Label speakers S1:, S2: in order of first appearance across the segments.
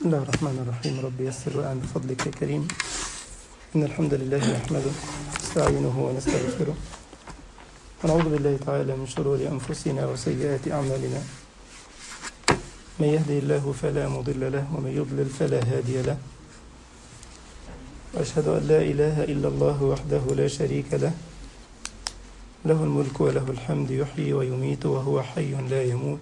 S1: بسم الله الرحمن الرحيم رب يسر وأعن بفضلك يا كريم إن الحمد لله نحمده نستعينه ونستغفره ونعوذ بالله تعالى من شرور أنفسنا وسيئات أعمالنا من يهدي الله فلا مضل له ومن يضلل فلا هادي له وأشهد أن لا إله إلا الله وحده لا شريك له له الملك وله الحمد يحيي ويميت وهو حي لا يموت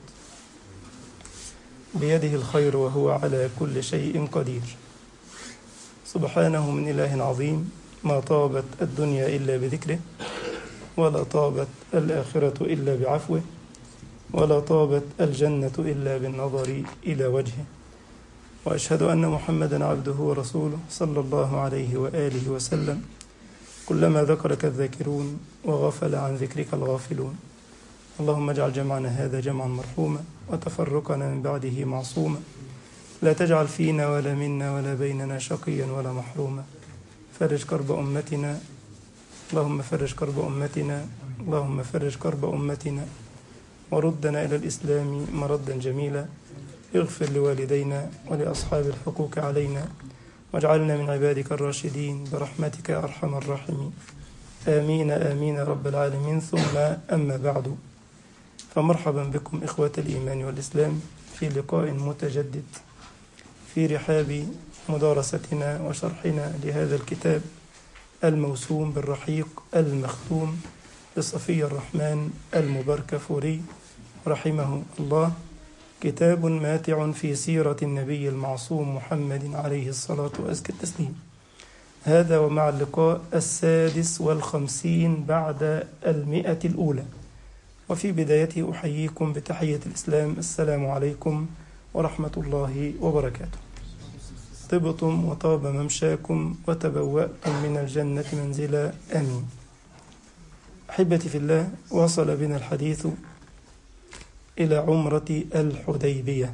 S1: بيده الخير وهو على كل شيء قدير سبحانه من إله عظيم ما طابت الدنيا إلا بذكره ولا طابت الآخرة إلا بعفوه ولا طابت الجنة إلا بالنظر إلى وجهه وأشهد أن محمدا عبده ورسوله صلى الله عليه وآله وسلم كلما ذكرك الذاكرون وغفل عن ذكرك الغافلون اللهم اجعل جمعنا هذا جمعا مرحوما وتفرقنا من بعده معصوما لا تجعل فينا ولا منا ولا بيننا شقيا ولا محروما فرج كرب أمتنا اللهم فرج كرب أمتنا اللهم فرج كرب أمتنا وردنا إلى الإسلام مردا جميلا اغفر لوالدينا ولأصحاب الحقوق علينا واجعلنا من عبادك الراشدين برحمتك يا أرحم الراحمين آمين آمين يا رب العالمين ثم أما بعد فمرحبا بكم إخوة الإيمان والإسلام في لقاء متجدد في رحاب مدارستنا وشرحنا لهذا الكتاب الموسوم بالرحيق المختوم لصفي الرحمن المباركفوري رحمه الله كتاب ماتع في سيرة النبي المعصوم محمد عليه الصلاة وأزكى التسليم هذا ومع اللقاء السادس والخمسين بعد المئة الأولى وفي بدايته أحييكم بتحية الإسلام السلام عليكم ورحمة الله وبركاته طبتم وطاب ممشاكم وتبوأتم من الجنة منزلا آمين أحبتي في الله وصل بنا الحديث إلى عمرة الحديبية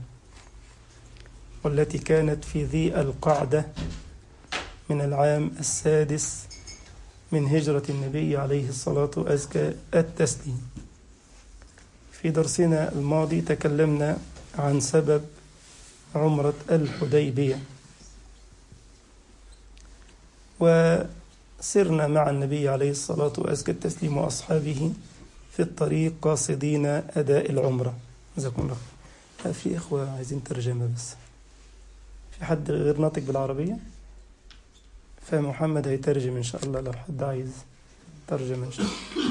S1: والتي كانت في ذي القعدة من العام السادس من هجرة النبي عليه الصلاة وأزكى التسليم في درسنا الماضي تكلمنا عن سبب عمرة الحديبية وسرنا مع النبي عليه الصلاة وأزكى التسليم وأصحابه في الطريق قاصدين أداء العمرة جزاكم الله خير في إخوة عايزين ترجمة بس في حد غير ناطق بالعربية فمحمد هيترجم إن شاء الله لو حد عايز ترجمة إن شاء الله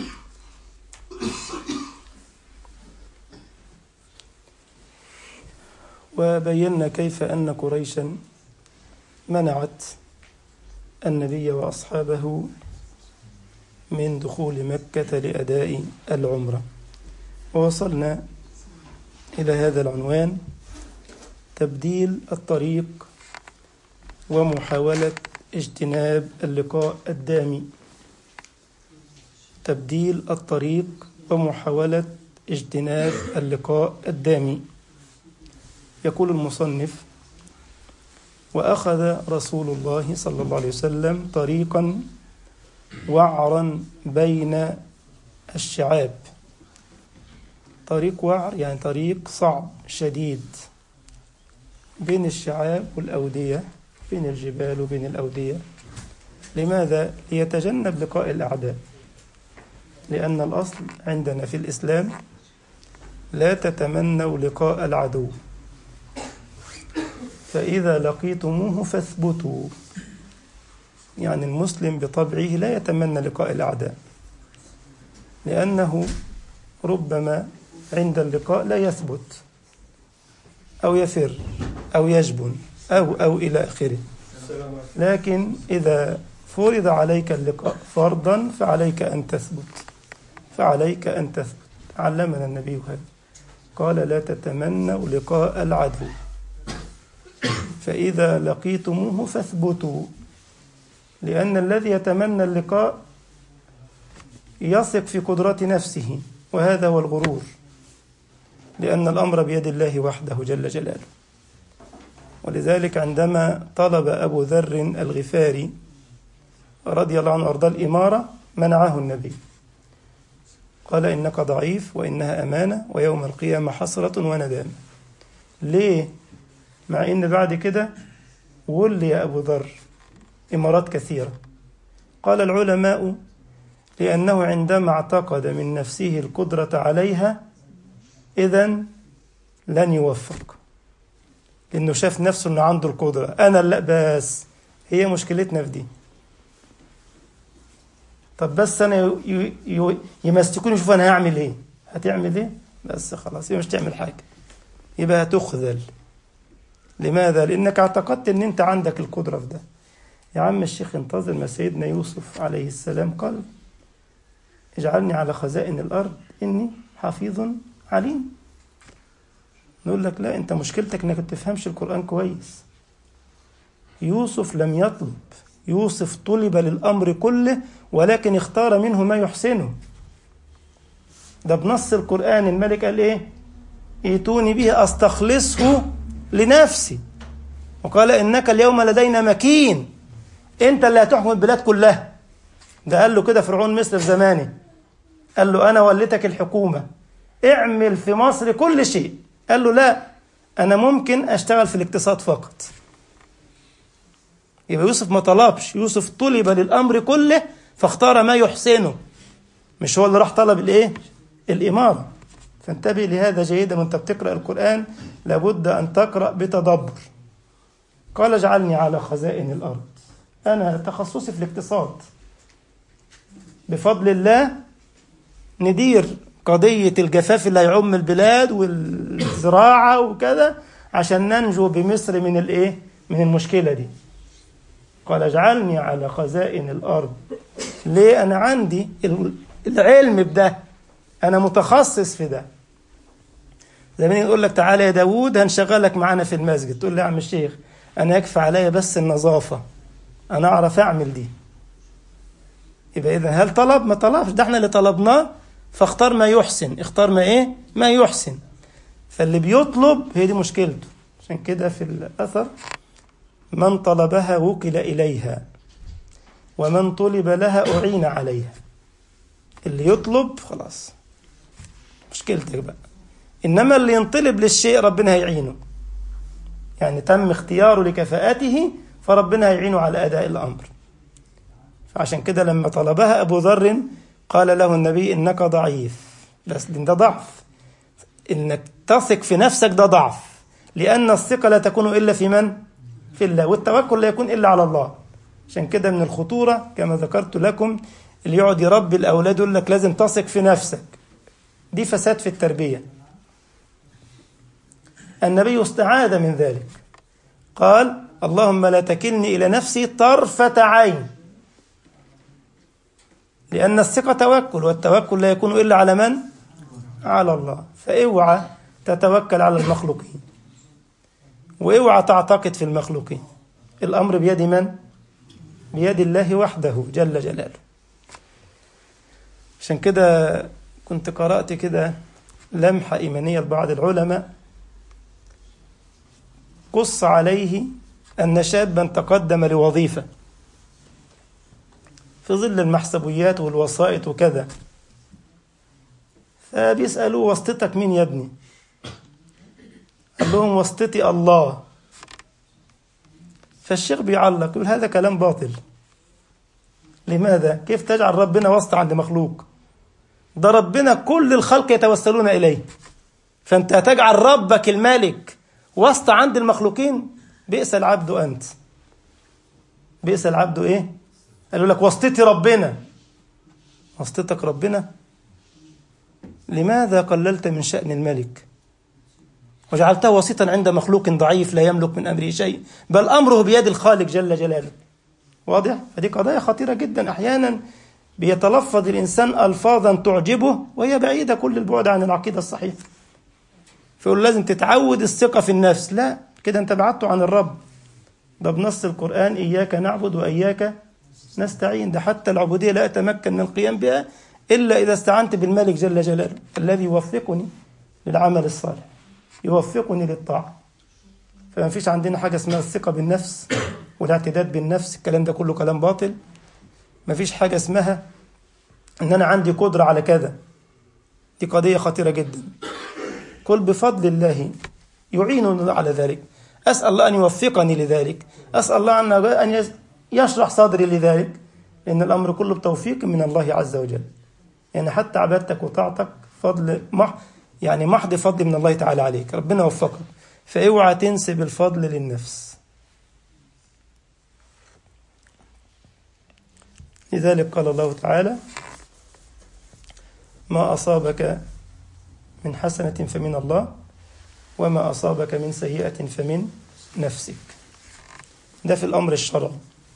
S1: وبينا كيف أن قريشا منعت النبي وأصحابه من دخول مكة لأداء العمرة ووصلنا إلى هذا العنوان تبديل الطريق ومحاولة اجتناب اللقاء الدامي تبديل الطريق ومحاولة اجتناب اللقاء الدامي يقول المصنف وأخذ رسول الله صلى الله عليه وسلم طريقا وعرا بين الشعاب طريق وعر يعني طريق صعب شديد بين الشعاب والأودية بين الجبال وبين الأودية لماذا؟ ليتجنب لقاء الأعداء لأن الأصل عندنا في الإسلام لا تتمنوا لقاء العدو فإذا لقيتموه فاثبتوا يعني المسلم بطبعه لا يتمنى لقاء الأعداء لأنه ربما عند اللقاء لا يثبت أو يفر أو يجبن أو أو إلى آخره لكن إذا فرض عليك اللقاء فرضا فعليك أن تثبت فعليك أن تثبت علمنا النبي هذا قال لا تتمنوا لقاء العدو فإذا لقيتموه فاثبتوا لأن الذي يتمنى اللقاء يثق في قدرات نفسه وهذا هو الغرور لأن الأمر بيد الله وحده جل جلاله ولذلك عندما طلب أبو ذر الغفاري رضي الله عنه وأرضاه الإمارة منعه النبي قال إنك ضعيف وإنها أمانة ويوم القيامة حسرة وندامة ليه؟ مع ان بعد كده ولي يا ابو ذر امارات كثيره قال العلماء لانه عندما اعتقد من نفسه القدره عليها اذا لن يوفق لانه شاف نفسه انه عنده القدره انا لا بس هي مشكلتنا في دي طب بس انا ي- ي- يمسكوني يشوفوا انا هعمل ايه هتعمل ايه بس خلاص يبقى مش تعمل حاجه يبقى هتخذل لماذا لانك اعتقدت ان انت عندك القدره في ده يا عم الشيخ انتظر ما سيدنا يوسف عليه السلام قال اجعلني على خزائن الارض اني حفيظ عليم نقول لك لا انت مشكلتك انك ما بتفهمش القران كويس يوسف لم يطلب يوسف طلب للامر كله ولكن اختار منه ما يحسنه ده بنص القران الملك قال ايه ائتوني به استخلصه لنفسي وقال انك اليوم لدينا مكين انت اللي هتحكم البلاد كلها ده قال له كده فرعون مصر في زمانه قال له انا وليتك الحكومه اعمل في مصر كل شيء قال له لا انا ممكن اشتغل في الاقتصاد فقط يبقى يوسف ما طلبش يوسف طلب للامر كله فاختار ما يحسنه مش هو اللي راح طلب الايه الاماره فانتبه لهذا جيدا وانت بتقرا القران لابد ان تقرا بتدبر قال اجعلني على خزائن الارض انا تخصصي في الاقتصاد بفضل الله ندير قضية الجفاف اللي هيعم البلاد والزراعة وكذا عشان ننجو بمصر من الايه؟ من المشكلة دي. قال اجعلني على خزائن الأرض. ليه؟ أنا عندي العلم بده. أنا متخصص في ده. زي ما يقول لك تعالى يا داوود هنشغلك معانا في المسجد، تقول لي يا عم الشيخ أنا يكفي عليا بس النظافة. أنا أعرف أعمل دي. يبقى إذا هل طلب؟ ما طلبش، ده احنا اللي طلبناه فاختار ما يحسن اختار ما ايه ما يحسن فاللي بيطلب هي دي مشكلته عشان كده في الاثر من طلبها وكل اليها ومن طلب لها اعين عليها اللي يطلب خلاص مشكلتك بقى انما اللي ينطلب للشيء ربنا هيعينه يعني تم اختياره لكفاءته فربنا هيعينه على اداء الامر فعشان كده لما طلبها ابو ذر قال له النبي انك ضعيف بس ده ضعف انك تثق في نفسك ده ضعف لان الثقه لا تكون الا في من في الله والتوكل لا يكون الا على الله عشان كده من الخطوره كما ذكرت لكم اللي يقعد يربي الاولاد يقول لك لازم تثق في نفسك دي فساد في التربيه النبي استعاذ من ذلك قال اللهم لا تكلني الى نفسي طرفه عين لأن الثقة توكل والتوكل لا يكون إلا على من؟ على الله فاوعى تتوكل على المخلوقين واوعى تعتقد في المخلوقين الأمر بيد من؟ بيد الله وحده جل جلاله عشان كده كنت قرأت كده لمحة إيمانية لبعض العلماء قص عليه أن شابا تقدم لوظيفة في ظل المحسبيات والوسائط وكذا فبيسألوه واسطتك مين يا ابني قال لهم واسطتي الله فالشيخ بيعلق يقول هذا كلام باطل لماذا كيف تجعل ربنا واسطة عند مخلوق ده ربنا كل الخلق يتوسلون إليه فأنت هتجعل ربك الملك واسطة عند المخلوقين بئس العبد أنت بئس العبد إيه قالوا لك واسطتي ربنا واسطتك ربنا لماذا قللت من شأن الملك وجعلته وسيطا عند مخلوق ضعيف لا يملك من أمره شيء بل أمره بيد الخالق جل جلاله واضح فدي قضايا خطيرة جدا أحيانا بيتلفظ الإنسان ألفاظا تعجبه وهي بعيدة كل البعد عن العقيدة الصحيحة فيقول لازم تتعود الثقة في النفس لا كده أنت بعدته عن الرب ده بنص القرآن إياك نعبد وإياك نستعين ده حتى العبودية لا أتمكن من القيام بها إلا إذا استعنت بالملك جل جلاله الذي يوفقني للعمل الصالح يوفقني للطاعة فما فيش عندنا حاجة اسمها الثقة بالنفس والاعتداد بالنفس الكلام ده كله كلام باطل ما فيش حاجة اسمها ان انا عندي قدرة على كذا دي قضية خطيرة جدا قل بفضل الله يعيننا على ذلك أسأل الله أن يوفقني لذلك أسأل الله أن يشرح صدري لذلك لأن الأمر كله بتوفيق من الله عز وجل يعني حتى عبادتك وطاعتك فضل مح يعني محض فضل من الله تعالى عليك ربنا وفقك فاوعى تنسب الفضل للنفس لذلك قال الله تعالى ما أصابك من حسنة فمن الله وما أصابك من سيئة فمن نفسك ده في الأمر الشرعي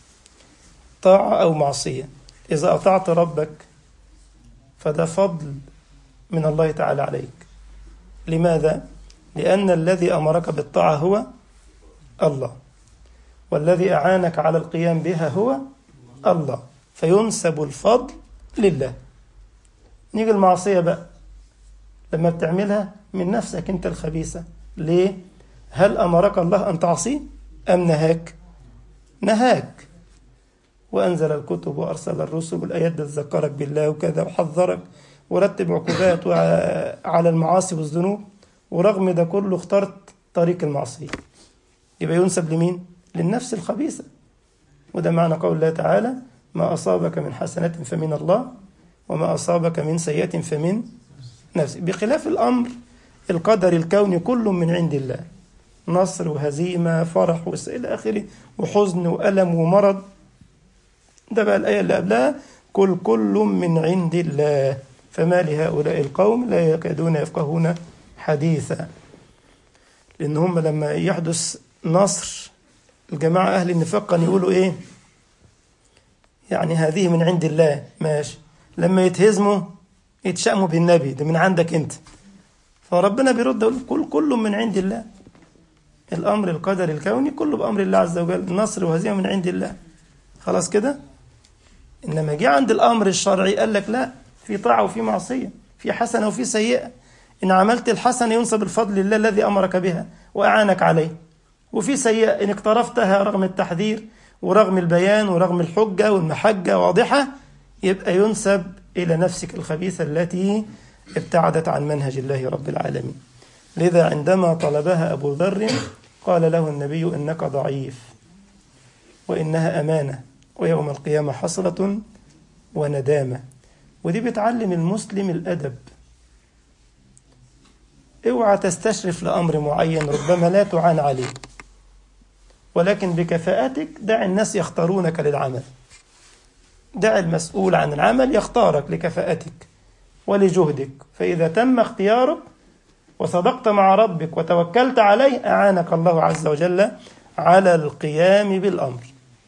S1: طاعة أو معصية إذا أطعت ربك فده فضل من الله تعالى عليك لماذا؟ لأن الذي أمرك بالطاعة هو الله والذي أعانك على القيام بها هو الله فينسب الفضل لله نيجي المعصية بقى لما بتعملها من نفسك أنت الخبيثة ليه؟ هل أمرك الله أن تعصيه أم نهاك؟ نهاك وأنزل الكتب وأرسل الرسل والآيات تذكرك بالله وكذا وحذرك ورتب عقوبات على المعاصي والذنوب ورغم ده كله اخترت طريق المعصية يبقى ينسب لمين؟ للنفس الخبيثة وده معنى قول الله تعالى ما أصابك من حسنة فمن الله وما أصابك من سيئة فمن نفسك بخلاف الأمر القدر الكوني كل من عند الله نصر وهزيمة فرح إلى آخره وحزن وألم ومرض ده بقى الآية اللي قبلها كل كل من عند الله فما لهؤلاء القوم لا يكادون يفقهون حديثا لأن هم لما يحدث نصر الجماعة أهل النفاق كانوا يقولوا إيه يعني هذه من عند الله ماشي لما يتهزموا يتشأموا بالنبي ده من عندك أنت فربنا بيرد يقول كل كل من عند الله الأمر القدر الكوني كله بأمر الله عز وجل النصر وهزيمة من عند الله خلاص كده إنما جه عند الأمر الشرعي قال لك لا في طاعة وفي معصية في حسنة وفي سيئة إن عملت الحسنة ينسب الفضل لله الذي أمرك بها وأعانك عليه وفي سيئة إن اقترفتها رغم التحذير ورغم البيان ورغم الحجة والمحجة واضحة يبقى ينسب إلى نفسك الخبيثة التي ابتعدت عن منهج الله رب العالمين لذا عندما طلبها أبو ذر قال له النبي إنك ضعيف وإنها أمانة ويوم القيامة حسرة وندامة ودي بتعلم المسلم الأدب اوعى تستشرف لأمر معين ربما لا تعان عليه ولكن بكفاءتك دع الناس يختارونك للعمل دع المسؤول عن العمل يختارك لكفاءتك ولجهدك فإذا تم اختيارك وصدقت مع ربك وتوكلت عليه أعانك الله عز وجل على القيام بالأمر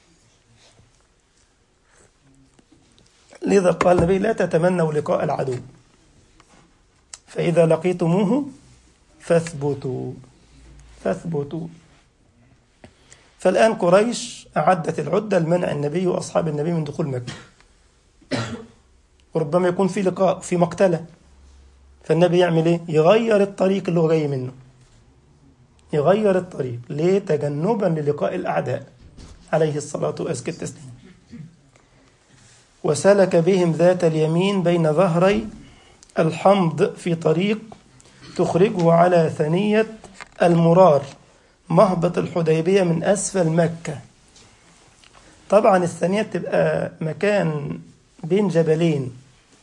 S1: لذا قال النبي لا تتمنوا لقاء العدو فإذا لقيتموه فاثبتوا فاثبتوا فالآن قريش أعدت العدة لمنع النبي وأصحاب النبي من دخول مكة وربما يكون في لقاء في مقتلة فالنبي يعمل ايه؟ يغير الطريق اللي هو جاي منه يغير الطريق ليه؟ تجنبا للقاء الأعداء عليه الصلاة وأزكى التسليم وسلك بهم ذات اليمين بين ظهري الحمض في طريق تخرجه على ثنية المرار مهبط الحديبية من أسفل مكة طبعا الثانية تبقى مكان بين جبلين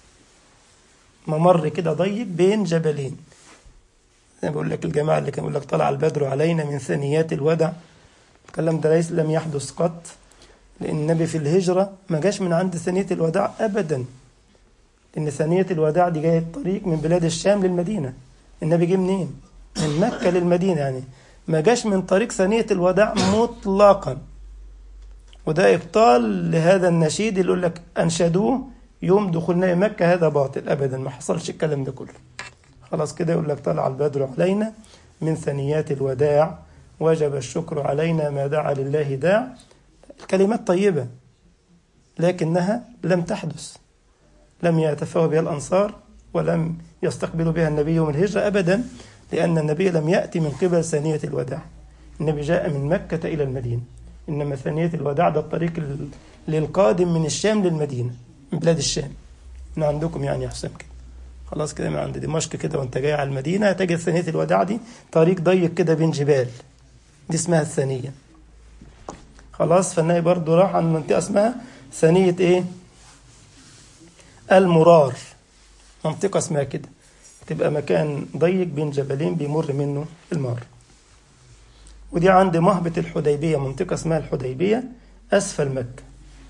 S1: ممر كده ضيق بين جبلين زي بقول لك الجماعة اللي كان بيقول لك طلع البدر علينا من ثنيات الودع الكلام ده ليس لم يحدث قط لأن النبي في الهجرة ما جاش من عند ثانية الوداع أبدا لأن ثانية الوداع دي جاية الطريق من بلاد الشام للمدينة النبي جه منين؟ من مكة للمدينة يعني ما جاش من طريق ثانية الوداع مطلقا وده إبطال لهذا النشيد اللي يقول لك أنشدوه يوم دخولنا مكة هذا باطل أبدا ما حصلش الكلام ده كله خلاص كده يقول لك طلع البدر علينا من ثنيات الوداع وجب الشكر علينا ما دعا لله داع الكلمات طيبة لكنها لم تحدث لم يتفاوى بها الأنصار ولم يستقبل بها النبي يوم الهجرة أبدا لأن النبي لم يأتي من قبل ثانية الوداع النبي جاء من مكة إلى المدينة إنما ثانية الوداع ده الطريق للقادم من الشام للمدينة من بلاد الشام من عندكم يعني يا حسام كده خلاص كده من عند دمشق كده وانت جاي على المدينة تجد ثانية الوداع دي طريق ضيق كده بين جبال دي اسمها الثانية خلاص فالنبي برضه راح عن منطقة اسمها ثانية ايه المرار منطقة اسمها كده تبقى مكان ضيق بين جبلين بيمر منه المار ودي عند مهبط الحديبية منطقة اسمها الحديبية أسفل مكة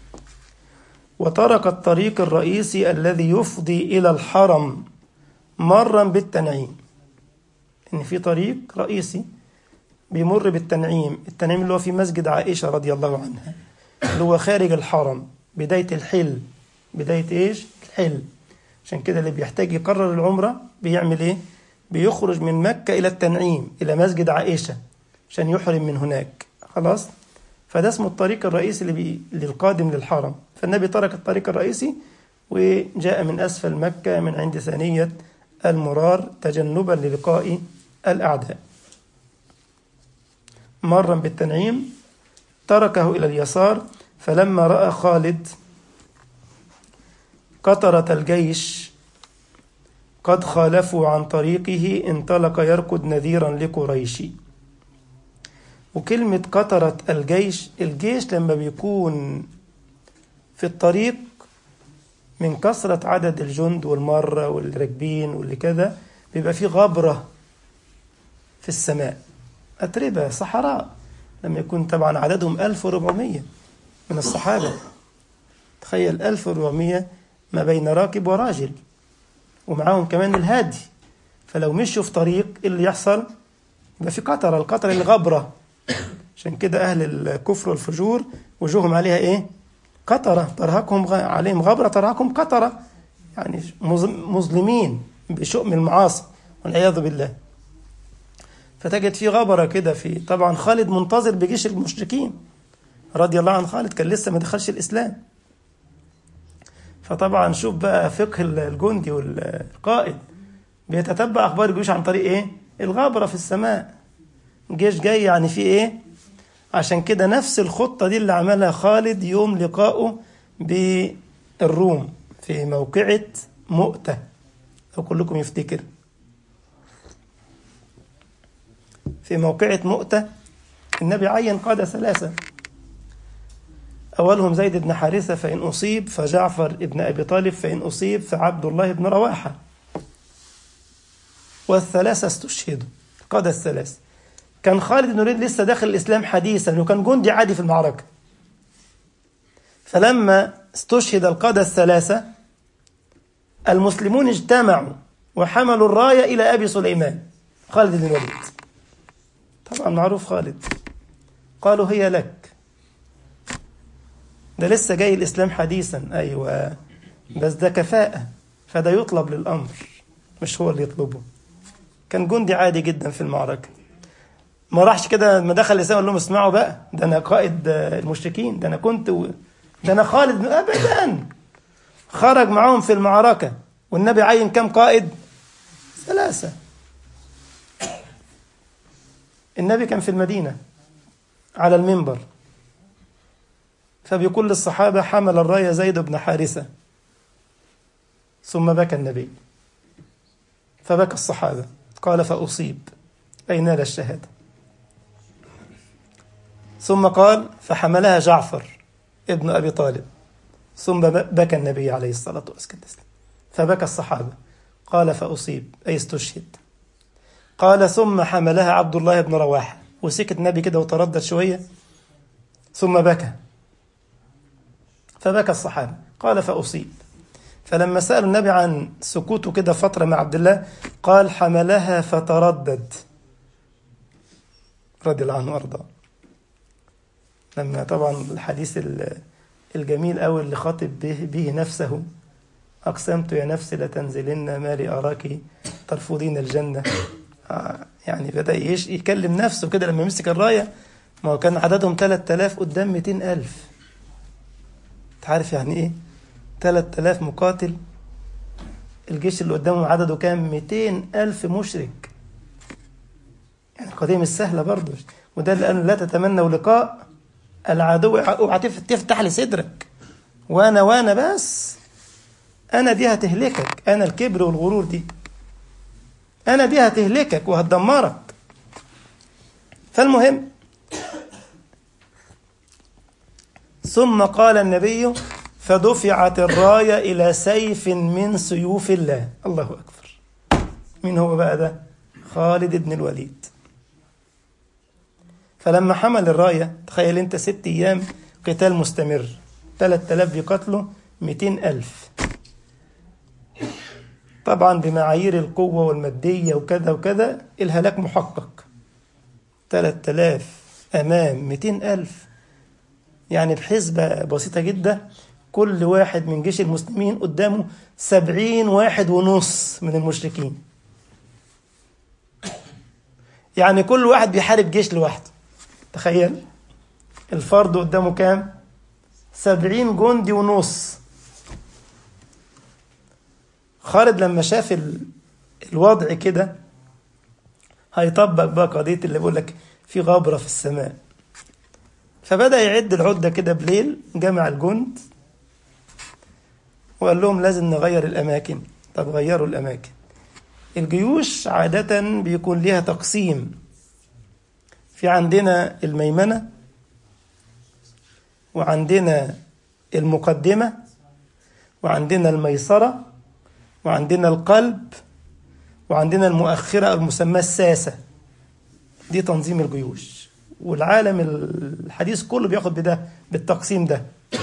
S1: وترك الطريق الرئيسي الذي يفضي إلى الحرم مرا بالتنعيم إن في طريق رئيسي بيمر بالتنعيم التنعيم اللي هو في مسجد عائشة رضي الله عنها اللي هو خارج الحرم بداية الحل بداية إيش؟ الحل عشان كده اللي بيحتاج يقرر العمرة بيعمل إيه؟ بيخرج من مكة إلى التنعيم إلى مسجد عائشة عشان يحرم من هناك خلاص؟ فده اسمه الطريق الرئيسي اللي بي... للقادم للحرم فالنبي ترك الطريق الرئيسي وجاء من أسفل مكة من عند ثانية المرار تجنبا للقاء الأعداء مرا بالتنعيم تركه إلى اليسار فلما رأى خالد قطرة الجيش قد خالفوا عن طريقه انطلق يركض نذيرا لقريش وكلمة قطرة الجيش الجيش لما بيكون في الطريق من كثرة عدد الجند والمرة والراكبين واللي كذا بيبقى في غبرة في السماء أتربة صحراء لما يكون طبعا عددهم 1400 من الصحابة تخيل 1400 ما بين راكب وراجل ومعاهم كمان الهادي فلو مشوا في طريق اللي يحصل يبقى في قطرة القطرة الغبرة عشان كده أهل الكفر والفجور وجوههم عليها إيه؟ قطرة ترهقهم غ... عليهم غبرة ترهقهم قطرة يعني مظلمين بشؤم المعاصي والعياذ بالله فتجد في غبرة كده في طبعا خالد منتظر بجيش المشركين رضي الله عن خالد كان لسه ما دخلش الإسلام فطبعا شوف بقى فقه الجندي والقائد بيتتبع أخبار الجيوش عن طريق إيه؟ الغبرة في السماء جيش جاي يعني في إيه؟ عشان كده نفس الخطة دي اللي عملها خالد يوم لقائه بالروم في موقعة مؤتة لو كلكم يفتكر في موقعة مؤتة النبي عين قادة ثلاثة أولهم زيد بن حارثة فإن أصيب فجعفر بن أبي طالب فإن أصيب فعبد الله بن رواحة والثلاثة استشهدوا القادة الثلاثة كان خالد بن الوليد لسه داخل الإسلام حديثا وكان جندي عادي في المعركة فلما استشهد القادة الثلاثة المسلمون اجتمعوا وحملوا الراية إلى أبي سليمان خالد بن الوليد طبعا معروف خالد قالوا هي لك ده لسه جاي الإسلام حديثا أيوة بس ده كفاءة فده يطلب للأمر مش هو اللي يطلبه كان جندي عادي جدا في المعركة ما راحش كده لما دخل الإسلام قال لهم اسمعوا بقى ده أنا قائد المشركين ده أنا كنت و... ده أنا خالد أبدا خرج معاهم في المعركة والنبي عين كم قائد ثلاثة النبي كان في المدينة على المنبر فبيقول للصحابة حمل الراية زيد بن حارثة ثم بكى النبي فبكى الصحابة قال فأصيب أي نال الشهادة ثم قال فحملها جعفر ابن أبي طالب ثم بكى النبي عليه الصلاة والسلام فبكى الصحابة قال فأصيب أي استشهد قال ثم حملها عبد الله بن رواحة وسكت النبي كده وتردد شوية ثم بكى فبكى الصحابة قال فأصيب فلما سألوا النبي عن سكوته كده فترة مع عبد الله قال حملها فتردد رضي الله عنه وأرضاه لما طبعا الحديث الجميل أوي اللي خاطب به, به نفسه أقسمت يا نفسي لتنزلن ما لي أراك ترفضين الجنة آه يعني بدأ يكلم نفسه كده لما مسك الراية ما هو كان عددهم 3000 قدام 200000 تعرف يعني إيه 3000 مقاتل الجيش اللي قدامهم عدده كام 200000 مشرك يعني القضية مش سهلة برضه وده اللي قالوا لا تتمنوا لقاء العدو اوعى تفتح لي صدرك وانا وانا بس انا دي هتهلكك انا الكبر والغرور دي انا دي هتهلكك وهتدمرك فالمهم ثم قال النبي فدفعت الراية إلى سيف من سيوف الله الله أكبر مين هو بقى ده خالد بن الوليد فلما حمل الراية تخيل انت ست أيام قتال مستمر 3000 بيقتلوا 200 ألف طبعا بمعايير القوة والمادية وكذا وكذا الهلاك محقق 3000 أمام 200 ألف يعني بحسبة بسيطة جدا كل واحد من جيش المسلمين قدامه سبعين واحد ونص من المشركين يعني كل واحد بيحارب جيش لوحده تخيل الفرد قدامه كام سبعين جندي ونص خالد لما شاف ال... الوضع كده هيطبق بقى قضية اللي بيقول لك في غبرة في السماء فبدأ يعد العدة كده بليل جمع الجند وقال لهم لازم نغير الأماكن طب غيروا الأماكن الجيوش عادة بيكون ليها تقسيم في عندنا الميمنة وعندنا المقدمة وعندنا الميسرة وعندنا القلب وعندنا المؤخرة المسمى الساسة دي تنظيم الجيوش والعالم الحديث كله بياخد بده بالتقسيم ده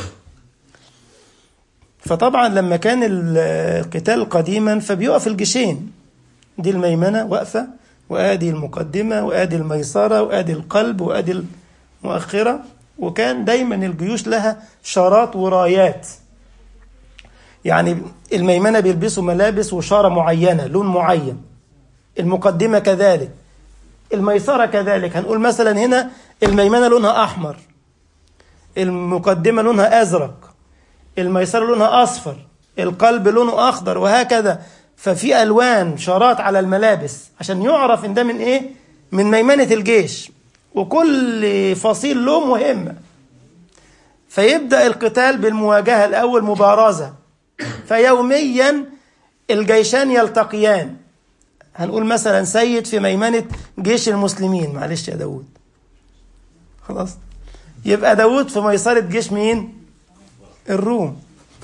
S1: فطبعا لما كان القتال قديما فبيقف الجيشين دي الميمنة واقفة وادي المقدمة وادي الميسرة وادي القلب وادي المؤخرة وكان دايما الجيوش لها شارات ورايات يعني الميمنة بيلبسوا ملابس وشارة معينة لون معين المقدمة كذلك الميسرة كذلك هنقول مثلا هنا الميمنة لونها أحمر المقدمة لونها أزرق الميسرة لونها أصفر القلب لونه أخضر وهكذا ففي ألوان شارات على الملابس عشان يعرف إن ده من إيه من ميمنة الجيش وكل فصيل له مهمة فيبدأ القتال بالمواجهة الأول مبارزة فيوميا الجيشان يلتقيان هنقول مثلا سيد في ميمنة جيش المسلمين معلش يا داود خلاص يبقى داود في ميسرة جيش مين الروم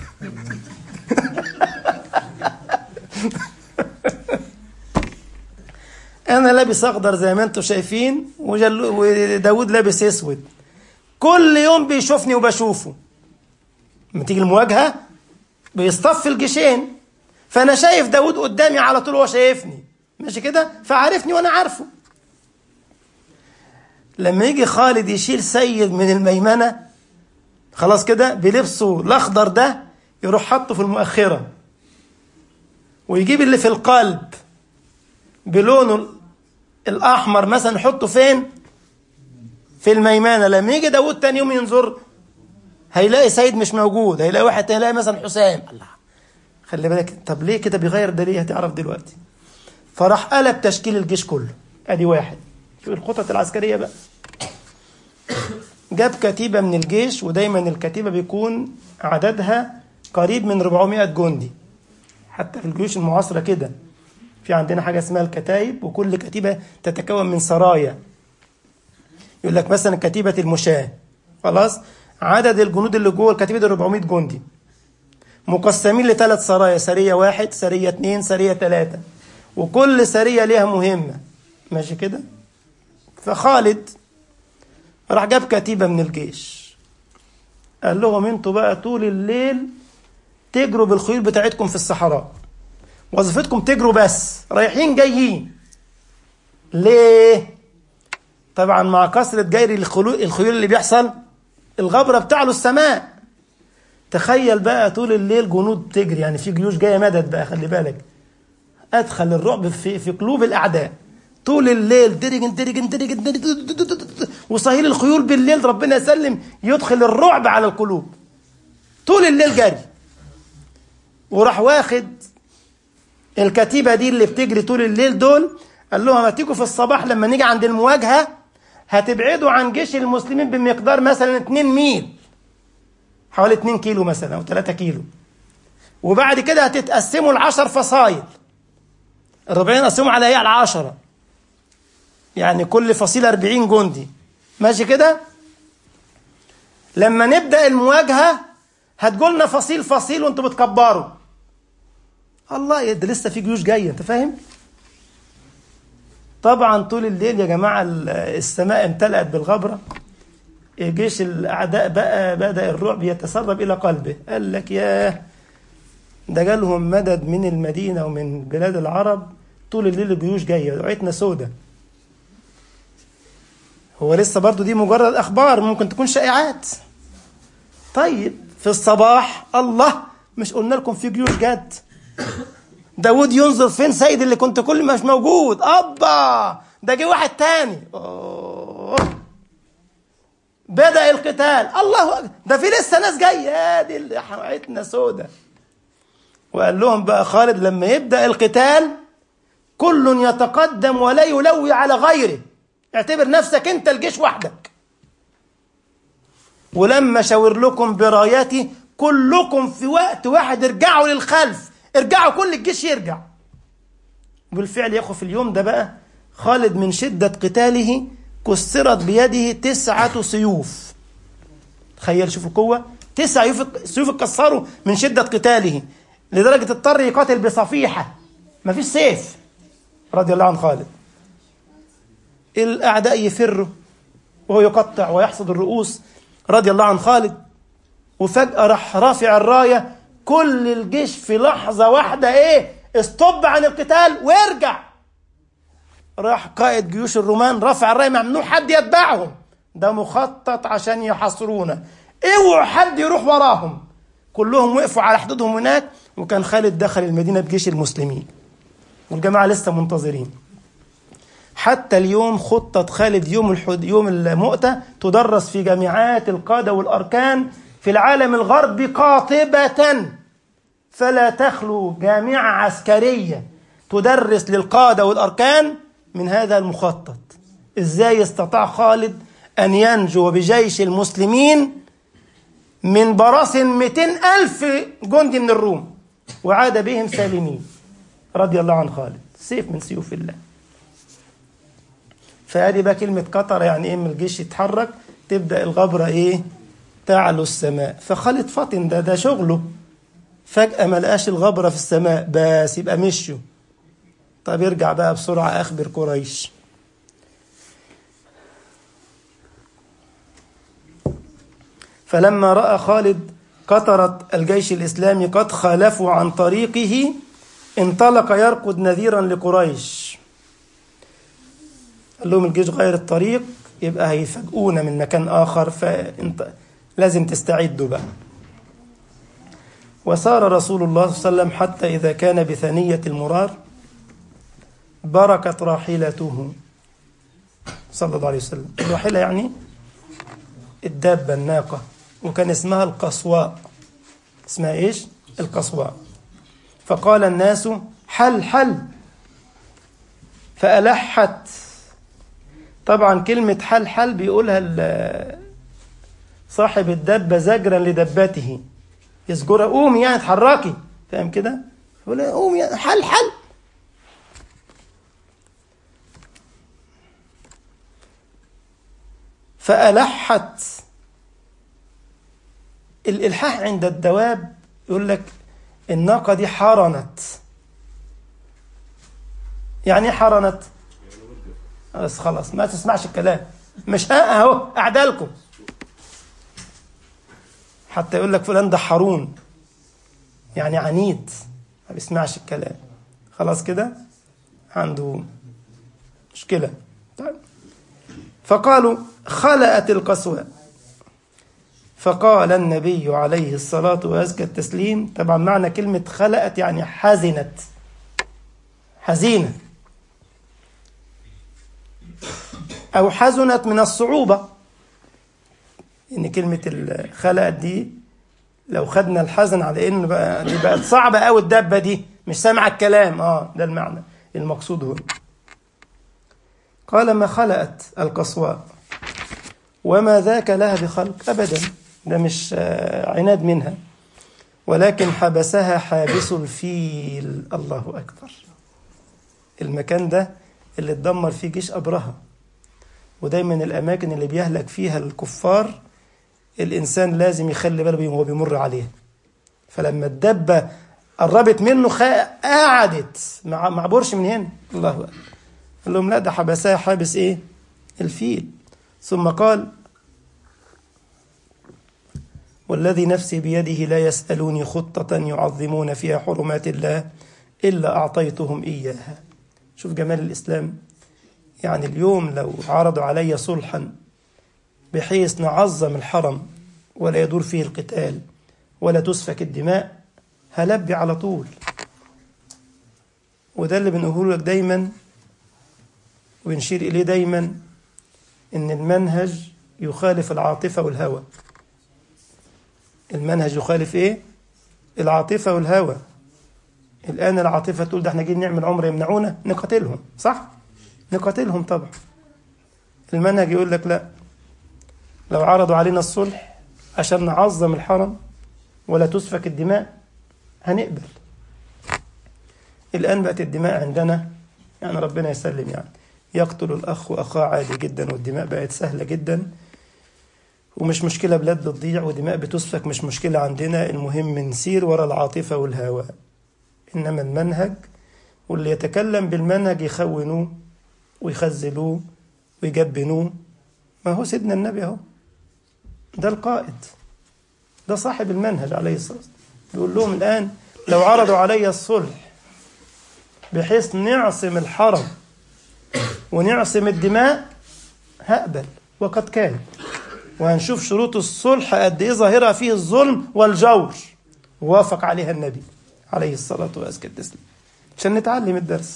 S1: انا لابس اخضر زي ما انتم شايفين وجل... وداود لابس اسود كل يوم بيشوفني وبشوفه لما تيجي المواجهه بيصطف الجيشين فانا شايف داود قدامي على طول وهو شايفني ماشي كده فعارفني وانا عارفه لما يجي خالد يشيل سيد من الميمنه خلاص كده بلبسه الاخضر ده يروح حاطه في المؤخره ويجيب اللي في القلب بلونه الاحمر مثلا يحطه فين في الميمنه لما يجي داود تاني يوم ينظر هيلاقي سيد مش موجود هيلاقي واحد تاني هيلاقي مثلا حسام الله خلي بالك طب ليه كده بيغير ده ليه هتعرف دلوقتي فراح قلب تشكيل الجيش كله ادي واحد شوف الخطط العسكريه بقى جاب كتيبه من الجيش ودايما الكتيبه بيكون عددها قريب من 400 جندي حتى في الجيوش المعاصره كده في عندنا حاجه اسمها الكتايب وكل كتيبه تتكون من سرايا يقول لك مثلا كتيبه المشاه خلاص عدد الجنود اللي جوه الكتيبه دي 400 جندي مقسمين لثلاث سرايا سريه واحد سريه اثنين سريه ثلاثه وكل سريه ليها مهمه ماشي كده فخالد راح جاب كتيبه من الجيش قال لهم انتوا بقى طول الليل تجروا بالخيول بتاعتكم في الصحراء وظيفتكم تجروا بس رايحين جايين ليه طبعا مع كثرة جري الخيول اللي بيحصل الغبرة بتاعله السماء تخيل بقى طول الليل جنود تجري يعني في جيوش جايه مدد بقى خلي بالك ادخل الرعب في في قلوب الاعداء طول الليل درجن درجن درجن درجن وصهيل الخيول بالليل ربنا يسلم يدخل الرعب على القلوب طول الليل جري وراح واخد الكتيبة دي اللي بتجري طول الليل دول قال لهم هتيجوا في الصباح لما نيجي عند المواجهة هتبعدوا عن جيش المسلمين بمقدار مثلا 2 ميل حوالي 2 كيلو مثلا أو 3 كيلو وبعد كده هتتقسموا لعشر فصائل الربعين قسموا على ايه على 10 يعني كل فصيلة 40 جندي ماشي كده لما نبدأ المواجهة هتقولنا فصيل فصيل وانتوا بتكبروا الله ده لسه في جيوش جاية انت فاهم طبعا طول الليل يا جماعة السماء امتلأت بالغبرة جيش الأعداء بقى بدأ الرعب يتسرب إلى قلبه قال لك ياه ده جالهم مدد من المدينة ومن بلاد العرب طول الليل الجيوش جاية دعيتنا سودة هو لسه برضو دي مجرد أخبار ممكن تكون شائعات طيب في الصباح الله مش قلنا لكم في جيوش جد داود ينظر فين سيد اللي كنت كل مش موجود أبا ده جه واحد تاني أوه. بدأ القتال الله أكبر ده في لسه ناس جاية دي اللي حرقتنا سودة وقال لهم بقى خالد لما يبدأ القتال كل يتقدم ولا يلوي على غيره اعتبر نفسك انت الجيش وحدك ولما شاور لكم برايتي كلكم في وقت واحد ارجعوا للخلف ارجعوا كل الجيش يرجع بالفعل يا اخو في اليوم ده بقى خالد من شدة قتاله كسرت بيده تسعة سيوف تخيل شوف القوة تسع سيوف اتكسروا من شدة قتاله لدرجة اضطر يقاتل بصفيحة ما فيش سيف رضي الله عن خالد الأعداء يفروا وهو يقطع ويحصد الرؤوس رضي الله عن خالد وفجأة راح رافع الراية كل الجيش في لحظة واحدة ايه استب عن القتال وارجع راح قائد جيوش الرومان رفع الراية ممنوع حد يتبعهم ده مخطط عشان يحاصرونا اوعوا حد يروح وراهم كلهم وقفوا على حدودهم هناك وكان خالد دخل المدينة بجيش المسلمين والجماعة لسه منتظرين حتى اليوم خطة خالد يوم الحد يوم المؤتة تدرس في جامعات القادة والأركان في العالم الغربي قاطبة فلا تخلو جامعة عسكرية تدرس للقادة والأركان من هذا المخطط إزاي استطاع خالد أن ينجو بجيش المسلمين من براثن 200 ألف جندي من الروم وعاد بهم سالمين رضي الله عن خالد سيف من سيوف الله فادي بقى كلمة قطر يعني ايه من الجيش يتحرك تبدأ الغبرة ايه تعلو السماء فخالد فاطن ده ده شغله فجأة ما لقاش الغبرة في السماء بس يبقى مشوا طب يرجع بقى بسرعة أخبر قريش فلما رأى خالد قطرة الجيش الإسلامي قد خالفوا عن طريقه انطلق يرقد نذيرا لقريش قال لهم الجيش غير الطريق يبقى هيفاجئونا من مكان آخر فانت لازم تستعدوا بقى وسار رسول الله صلى الله عليه وسلم حتى إذا كان بثنية المرار بركت راحلته صلى الله عليه وسلم الراحلة يعني الدابة الناقة وكان اسمها القصواء اسمها ايش القصواء فقال الناس حل حل فألحت طبعا كلمة حل حل بيقولها صاحب الدابة زجرا لدبته يزجرها قومي يعني اتحركي فاهم كده؟ يقول قومي يعني حل حل فألحت الإلحاح عند الدواب يقول لك الناقة دي حرنت يعني ايه حرنت؟ بس خلاص ما تسمعش الكلام مش ها اهو اعدالكم حتى يقول لك فلان ده حرون يعني عنيد ما بيسمعش الكلام خلاص كده عنده مشكلة طيب فقالوا خلأت القسوة فقال النبي عليه الصلاة وأزكى التسليم طبعا معنى كلمة خلأت يعني حزنت حزينة أو حزنت من الصعوبة إن كلمة الخلأت دي لو خدنا الحزن على إن بقى دي بقت صعبة أوي الدابة دي مش سامعة الكلام آه ده المعنى المقصود هنا قال ما خلأت القصواء وما ذاك لها بخلق أبدا ده مش عناد منها ولكن حبسها حابس الفيل الله أكبر المكان ده اللي اتدمر فيه جيش أبرهة ودايما الأماكن اللي بيهلك فيها الكفار الإنسان لازم يخلي باله وهو بيمر عليه فلما الدبة قربت منه خ- قعدت ما ما عبرش من هنا الله أكبر قال لهم لا ده حبسها حابس إيه الفيل ثم قال والذي نفسي بيده لا يسألوني خطة يعظمون فيها حرمات الله إلا أعطيتهم إياها شوف جمال الإسلام يعني اليوم لو عرضوا علي صلحا بحيث نعظم الحرم ولا يدور فيه القتال ولا تسفك الدماء هلبي على طول وده اللي بنقوله لك دايما ونشير إليه دايما إن المنهج يخالف العاطفة والهوى المنهج يخالف إيه؟ العاطفة والهوى الآن العاطفة تقول ده احنا جايين نعمل عمرة يمنعونا نقاتلهم صح؟ نقاتلهم طبعا المنهج يقول لك لا لو عرضوا علينا الصلح عشان نعظم الحرم ولا تسفك الدماء هنقبل الآن بقت الدماء عندنا يعني ربنا يسلم يعني يقتل الأخ وأخاه عادي جدا والدماء بقت سهلة جدا ومش مشكلة بلاد بتضيع ودماء بتسفك مش مشكلة عندنا المهم نسير ورا العاطفة والهوى إنما المنهج واللي يتكلم بالمنهج يخونوه ويخزلوه ويجبنوه ما هو سيدنا النبي اهو ده القائد ده صاحب المنهج عليه الصلاة والسلام بيقول لهم الآن لو عرضوا علي الصلح بحيث نعصم الحرم ونعصم الدماء هقبل وقد كان وهنشوف شروط الصلح قد ايه ظاهرة فيه الظلم والجور وافق عليها النبي عليه الصلاة وأزكى التسليم عشان نتعلم الدرس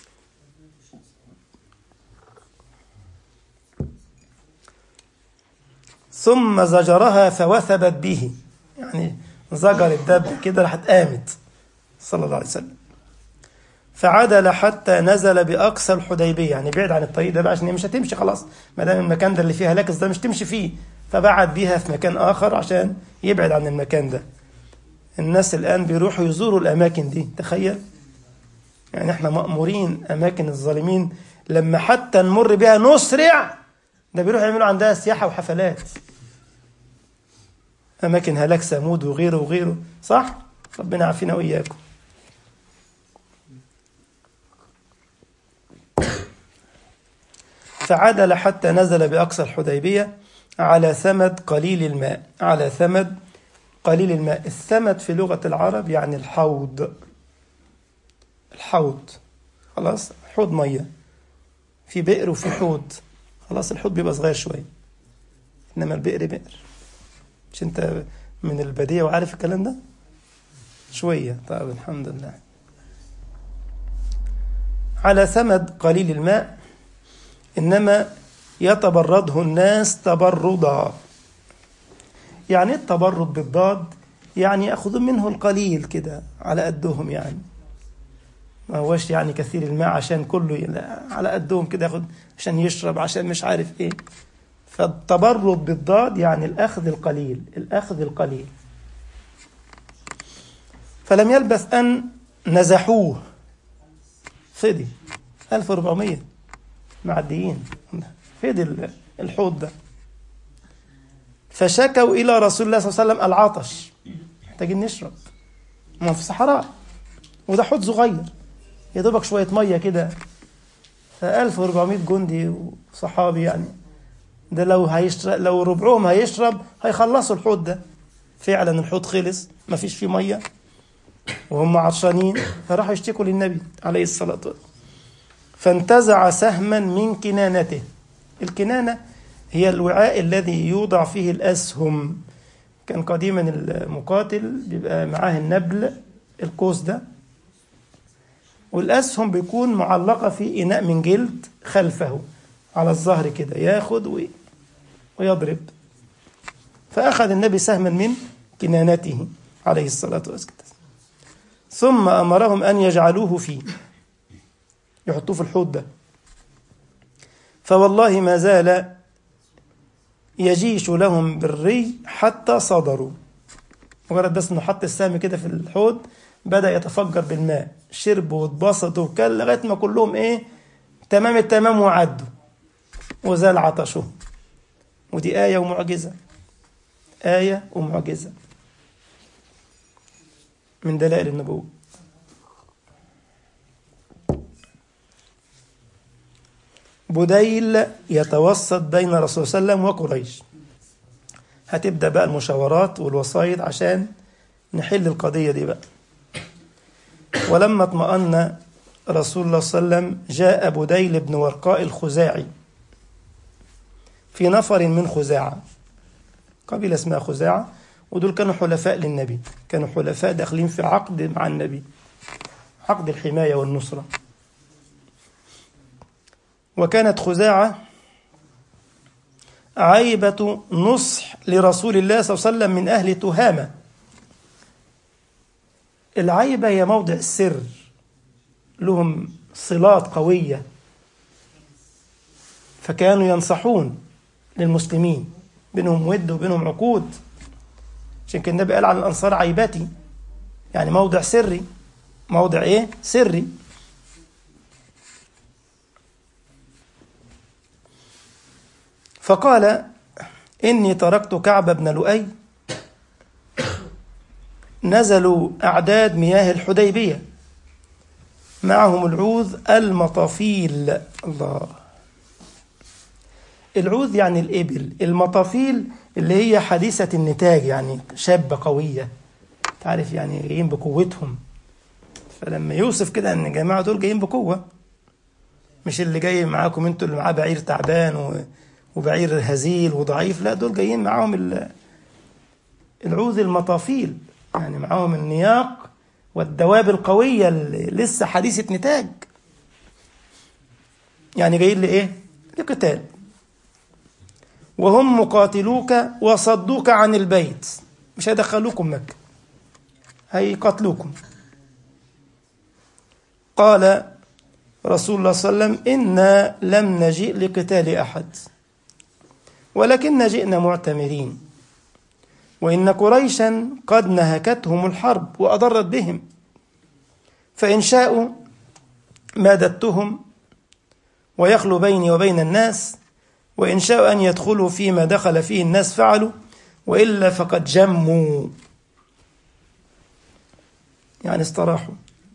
S1: ثم زجرها فوثبت به يعني زجر الدب كده راحت قامت صلى الله عليه وسلم فعدل حتى نزل بأقصى الحديبية يعني بعد عن الطريق ده بقى عشان هي مش هتمشي خلاص ما دام المكان ده اللي فيه هلاكس ده مش تمشي فيه فبعد بيها في مكان آخر عشان يبعد عن المكان ده الناس الآن بيروحوا يزوروا الأماكن دي تخيل يعني احنا مأمورين أماكن الظالمين لما حتى نمر بها نسرع ده بيروحوا يعملوا عندها سياحة وحفلات أماكن هلاك ثمود وغيره وغيره صح؟ ربنا يعافينا وإياكم فعدل حتى نزل بأقصى الحديبية على ثمد قليل الماء على ثمد قليل الماء الثمد في لغة العرب يعني الحوض الحوض خلاص حوض مية في بئر وفي حوض خلاص الحوض بيبقى صغير شوية إنما البئر بئر مش أنت من البدية وعارف الكلام ده شوية طيب الحمد لله على ثمد قليل الماء إنما يتبرده الناس تبردا يعني التبرد بالضاد يعني يأخذون منه القليل كده على قدهم يعني ما هوش يعني كثير الماء عشان كله لا على قدهم كده ياخد عشان يشرب عشان مش عارف ايه فالتبرد بالضاد يعني الأخذ القليل الأخذ القليل فلم يلبث أن نزحوه فدي 1400 معديين فدي الحوض ده فشكوا إلى رسول الله صلى الله عليه وسلم العطش محتاجين نشرب ما في صحراء وده حوض صغير يا دوبك شوية مية كده ف 1400 جندي وصحابي يعني ده لو هيشرب لو ربعهم هيشرب هيخلصوا الحوض ده فعلا الحوض خلص ما فيش فيه مية وهم عطشانين فراحوا يشتكوا للنبي عليه الصلاة والسلام فانتزع سهما من كنانته الكنانة هي الوعاء الذي يوضع فيه الأسهم كان قديما المقاتل بيبقى معاه النبل القوس ده والأسهم بيكون معلقة في إناء من جلد خلفه على الظهر كده ياخد ويضرب فأخذ النبي سهما من كنانته عليه الصلاة والسلام ثم أمرهم أن يجعلوه فيه يحطوه في الحوض ده فوالله ما زال يجيش لهم بالري حتى صدروا مجرد بس انه حط السهم كده في الحوض بدا يتفجر بالماء شربوا واتبسطوا وكل لغايه ما كلهم ايه تمام التمام وعدوا وزال عطشهم ودي ايه ومعجزه آية ومعجزة من دلائل النبوة بديل يتوسط بين الرسول صلى الله عليه وسلم وقريش هتبدأ بقى المشاورات والوسائط عشان نحل القضية دي بقى ولما اطمأن رسول الله صلى الله عليه وسلم جاء بديل بن ورقاء الخزاعي في نفر من خزاعة قبيلة اسمها خزاعة ودول كانوا حلفاء للنبي كانوا حلفاء داخلين في عقد مع النبي عقد الحماية والنصرة وكانت خزاعة عيبة نصح لرسول الله صلى الله عليه وسلم من أهل تهامة العيبة هي موضع السر لهم صلات قوية فكانوا ينصحون للمسلمين بينهم ود وبينهم عقود عشان كده النبي قال عن الأنصار عيبتي يعني موضع سري موضع إيه؟ سري فقال إني تركت كعب بن لؤي نزلوا أعداد مياه الحديبية معهم العوذ المطافيل الله العوذ يعني الإبل المطافيل اللي هي حديثة النتاج يعني شابة قوية تعرف يعني جايين بقوتهم فلما يوصف كده ان الجماعة دول جايين بقوة مش اللي جاي معاكم انتوا اللي معاه بعير تعبان و... وبعير هزيل وضعيف لا دول جايين معاهم ال... العوذ المطافيل يعني معاهم النياق والدواب القوية اللي لسه حديثة نتاج يعني جايين لإيه؟ لقتال وهم مقاتلوك وصدوك عن البيت مش هيدخلوكم مكة هيقاتلوكم قال رسول الله صلى الله عليه وسلم إنا لم نجئ لقتال أحد ولكن جئنا معتمرين وإن قريشا قد نهكتهم الحرب وأضرت بهم فإن شاءوا مادتهم ويخلو بيني وبين الناس وإن شاءوا أن يدخلوا فيما دخل فيه الناس فعلوا وإلا فقد جموا يعني استراحوا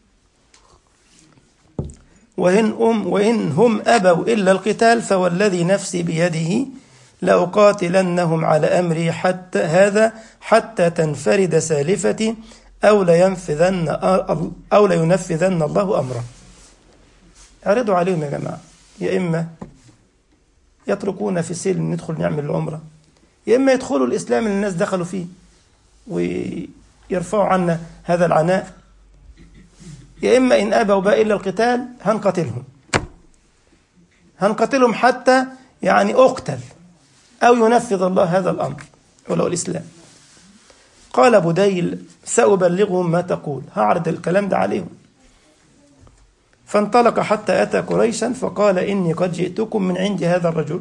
S1: وإن, أم وإن هم أبوا إلا القتال فوالذي نفسي بيده لأقاتلنهم على أمري حتى هذا حتى تنفرد سالفتي أو لينفذن أو لينفذن الله أمره اعرضوا عليهم يا جماعة يا إما يتركونا في سلم ندخل نعمل العمرة يا إما يدخلوا الإسلام اللي الناس دخلوا فيه ويرفعوا عنا هذا العناء يا إما إن أبوا بقى إلا القتال هنقتلهم هنقتلهم حتى يعني أقتل أو ينفذ الله هذا الأمر ولو الإسلام قال بديل سأبلغهم ما تقول هعرض الكلام ده عليهم فانطلق حتى أتى قريشا فقال إني قد جئتكم من عند هذا الرجل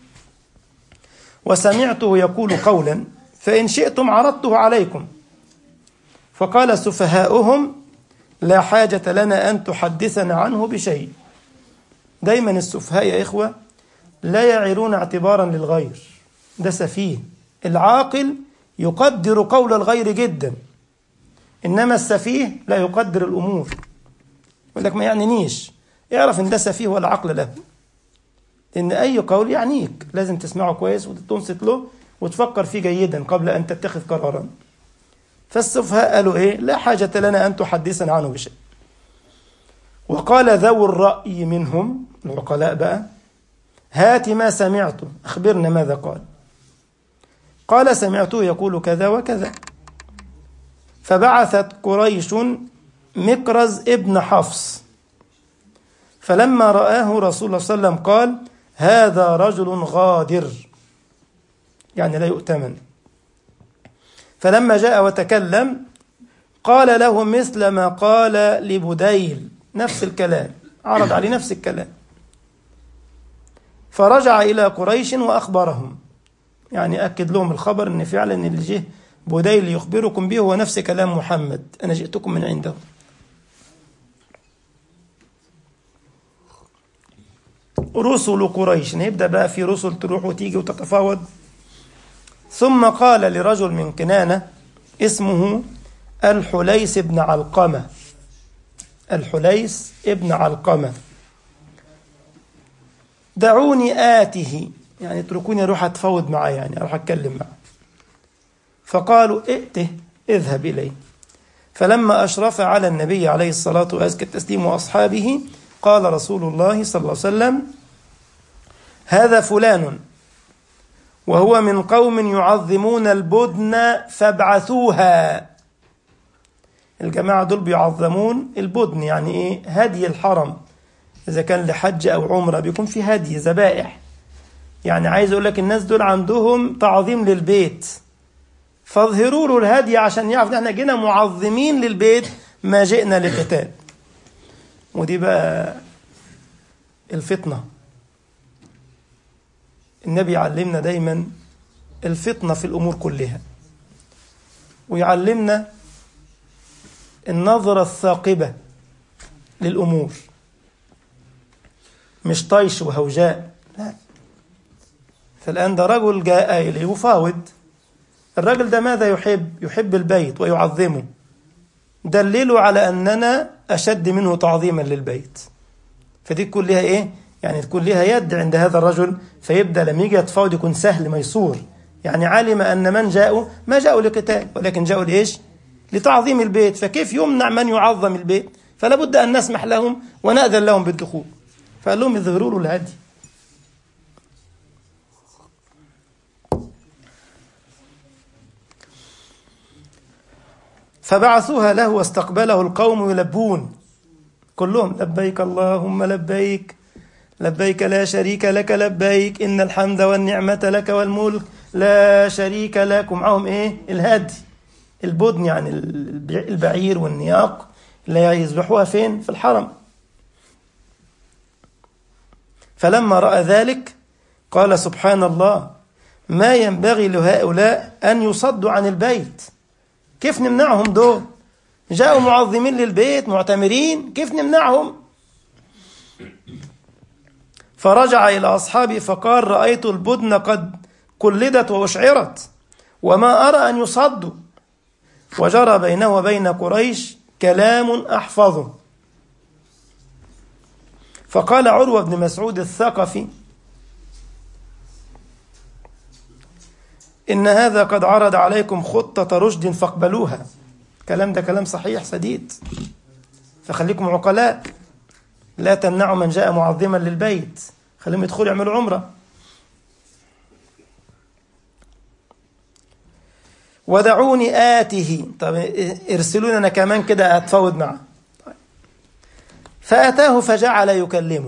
S1: وسمعته يقول قولا فإن شئتم عرضته عليكم فقال سفهاؤهم لا حاجة لنا أن تحدثنا عنه بشيء دايما السفهاء يا إخوة لا يعيرون اعتبارا للغير ده سفيه العاقل يقدر قول الغير جدا إنما السفيه لا يقدر الأمور يقول لك ما يعنينيش اعرف إن ده سفيه ولا عقل له إن أي قول يعنيك لازم تسمعه كويس وتنصت له وتفكر فيه جيدا قبل أن تتخذ قرارا فالسفهاء قالوا إيه لا حاجة لنا أن تحدثنا عنه بشيء وقال ذو الرأي منهم العقلاء بقى هات ما سمعته أخبرنا ماذا قال قال سمعته يقول كذا وكذا فبعثت قريش مكرز ابن حفص فلما رآه رسول الله صلى الله عليه وسلم قال هذا رجل غادر يعني لا يؤتمن فلما جاء وتكلم قال له مثل ما قال لبديل نفس الكلام عرض عليه نفس الكلام فرجع إلى قريش وأخبرهم يعني أكد لهم الخبر أن فعلا اللي جه بديل يخبركم به هو نفس كلام محمد أنا جئتكم من عنده رسل قريش نبدأ بقى في رسل تروح وتيجي وتتفاوض ثم قال لرجل من كنانة اسمه الحليس بن علقمة الحليس ابن علقمة دعوني آته يعني اتركوني أروح أتفاوض معاه يعني أروح أتكلم معه فقالوا ائته اذهب إليه فلما أشرف على النبي عليه الصلاة وأزكى التسليم وأصحابه قال رسول الله صلى الله عليه وسلم هذا فلان وهو من قوم يعظمون البدن فابعثوها الجماعة دول بيعظمون البدن يعني إيه هدي الحرم إذا كان لحج أو عمرة بيكون في هدي ذبائح يعني عايز أقول لك الناس دول عندهم تعظيم للبيت فاظهروا له الهدي عشان يعرف ان احنا جينا معظمين للبيت ما جئنا لقتال ودي بقى الفطنة النبي يعلمنا دايما الفطنة في الأمور كلها ويعلمنا النظرة الثاقبة للأمور مش طيش وهوجاء لا فالآن ده رجل جاء إليه يفاوض الرجل ده ماذا يحب يحب البيت ويعظمه دللوا على أننا أشد منه تعظيما للبيت فدي تكون لها إيه يعني تكون لها يد عند هذا الرجل فيبدأ لما يجي يتفاوض يكون سهل ميسور يعني علم أن من جاءوا ما جاءوا لقتال ولكن جاءوا لإيش لتعظيم البيت فكيف يمنع من يعظم البيت فلا بد أن نسمح لهم ونأذن لهم بالدخول فقال لهم يظهروا له الهدي فبعثوها له واستقبله القوم يلبون كلهم لبيك اللهم لبيك لبيك لا شريك لك لبيك إن الحمد والنعمة لك والملك لا شريك لك ومعهم إيه الهدي البدن يعني البعير والنياق اللي يذبحوها فين في الحرم فلما رأى ذلك قال سبحان الله ما ينبغي لهؤلاء أن يصدوا عن البيت كيف نمنعهم دول جاءوا معظمين للبيت معتمرين كيف نمنعهم فرجع إلى أصحابه فقال رأيت البدن قد قلدت وأشعرت وما أرى أن يصدوا وجرى بينه وبين قريش كلام أحفظه فقال عروة بن مسعود الثقفي إن هذا قد عرض عليكم خطة رشد فاقبلوها كلام ده كلام صحيح سديد فخليكم عقلاء لا تمنعوا من جاء معظما للبيت خليهم يدخلوا يعملوا عمرة ودعوني آته طب ارسلوني أنا كمان كده أتفاوض معه فأتاه فجعل يكلمه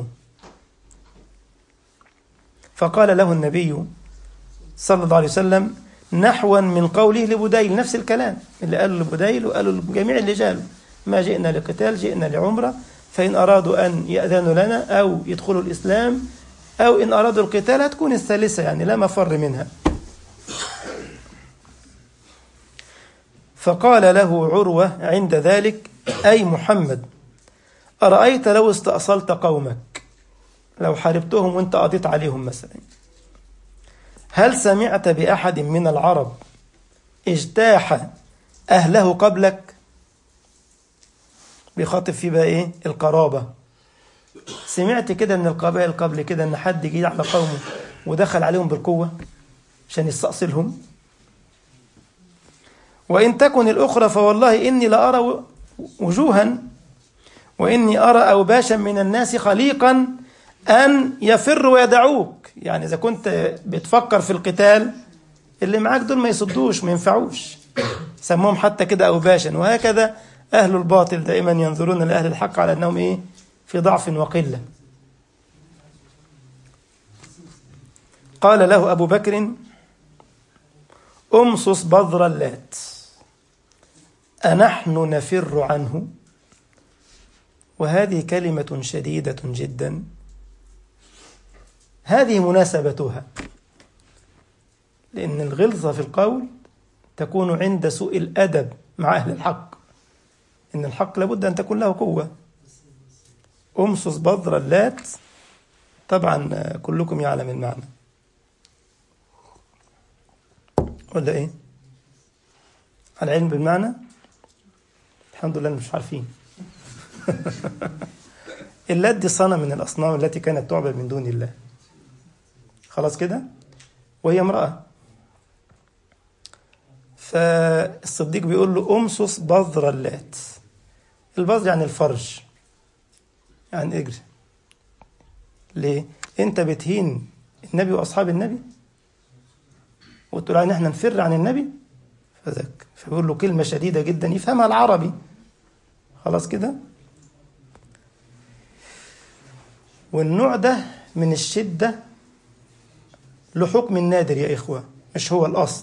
S1: فقال له النبي صلى الله عليه وسلم نحوا من قوله لبديل نفس الكلام اللي قاله لبديل وقاله لجميع اللي جاله ما جئنا لقتال جئنا لعمرة فإن أرادوا أن يأذنوا لنا أو يدخلوا الإسلام أو إن أرادوا القتال هتكون الثالثة يعني لا مفر منها فقال له عروة عند ذلك أي محمد أرأيت لو استأصلت قومك لو حاربتهم وانت قضيت عليهم مثلا هل سمعت بأحد من العرب اجتاح أهله قبلك بيخاطب فيه بقى إيه القرابة سمعت كده من القبائل قبل كده إن حد جه على قومه ودخل عليهم بالقوة عشان يستأصلهم وإن تكن الأخرى فوالله إني لأرى وجوها وإني أرى أوباشا من الناس خليقا أن يفروا ويدعوك يعني إذا كنت بتفكر في القتال اللي معاك دول ما يصدوش ما ينفعوش سموهم حتى كده أوباشا وهكذا أهل الباطل دائما ينظرون لأهل الحق على أنهم إيه في ضعف وقلة قال له أبو بكر أمصص بذر اللات أنحن نفر عنه وهذه كلمة شديدة جدا هذه مناسبتها لأن الغلظة في القول تكون عند سوء الأدب مع أهل الحق إن الحق لابد أن تكون له قوة أمصص بذر اللات طبعا كلكم يعلم المعنى ولا ايه العلم بالمعنى الحمد لله مش عارفين اللات دي صنم من الأصنام التي كانت تعبد من دون الله خلاص كده وهي امرأة فالصديق بيقول له أمصص بذر اللات البذر يعني الفرج يعني اجري ليه؟ أنت بتهين النبي وأصحاب النبي وتقول ان احنا نفر عن النبي فذاك فبيقول له كلمة شديدة جدا يفهمها العربي خلاص كده والنوع ده من الشدة له حكم النادر يا إخوة مش هو الأصل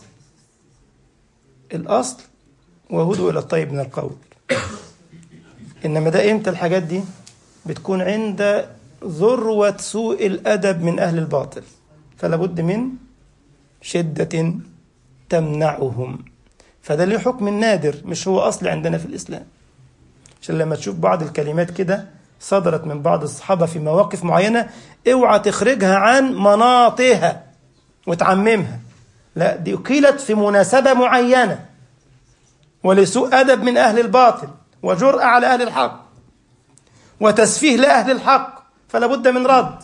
S1: الأصل وهدوا إلى الطيب من القول إنما ده إمتى الحاجات دي بتكون عند ذروة سوء الأدب من أهل الباطل فلا بد من شدة تمنعهم فده ليه حكم النادر مش هو أصل عندنا في الإسلام عشان لما تشوف بعض الكلمات كده صدرت من بعض الصحابة في مواقف معينة اوعى تخرجها عن مناطها وتعممها لا دي قيلت في مناسبة معينة ولسوء أدب من أهل الباطل وجرأة على أهل الحق وتسفيه لأهل الحق فلا بد من رد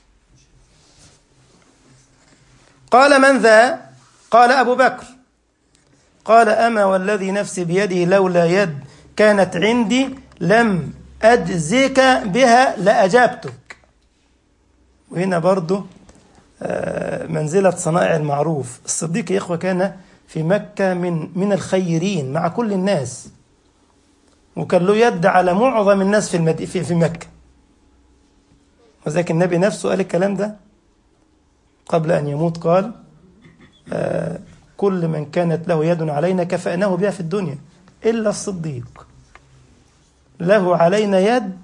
S1: قال من ذا قال أبو بكر قال أما والذي نفسي بيده لولا يد كانت عندي لم أجزك بها لأجابتك وهنا برضو منزلة صنائع المعروف الصديق يا إخوة كان في مكة من من الخيرين مع كل الناس وكان له يد على معظم الناس في المد... في, في مكة وذلك النبي نفسه قال الكلام ده قبل أن يموت قال آه كل من كانت له يد علينا كفأناه بها في الدنيا إلا الصديق له علينا يد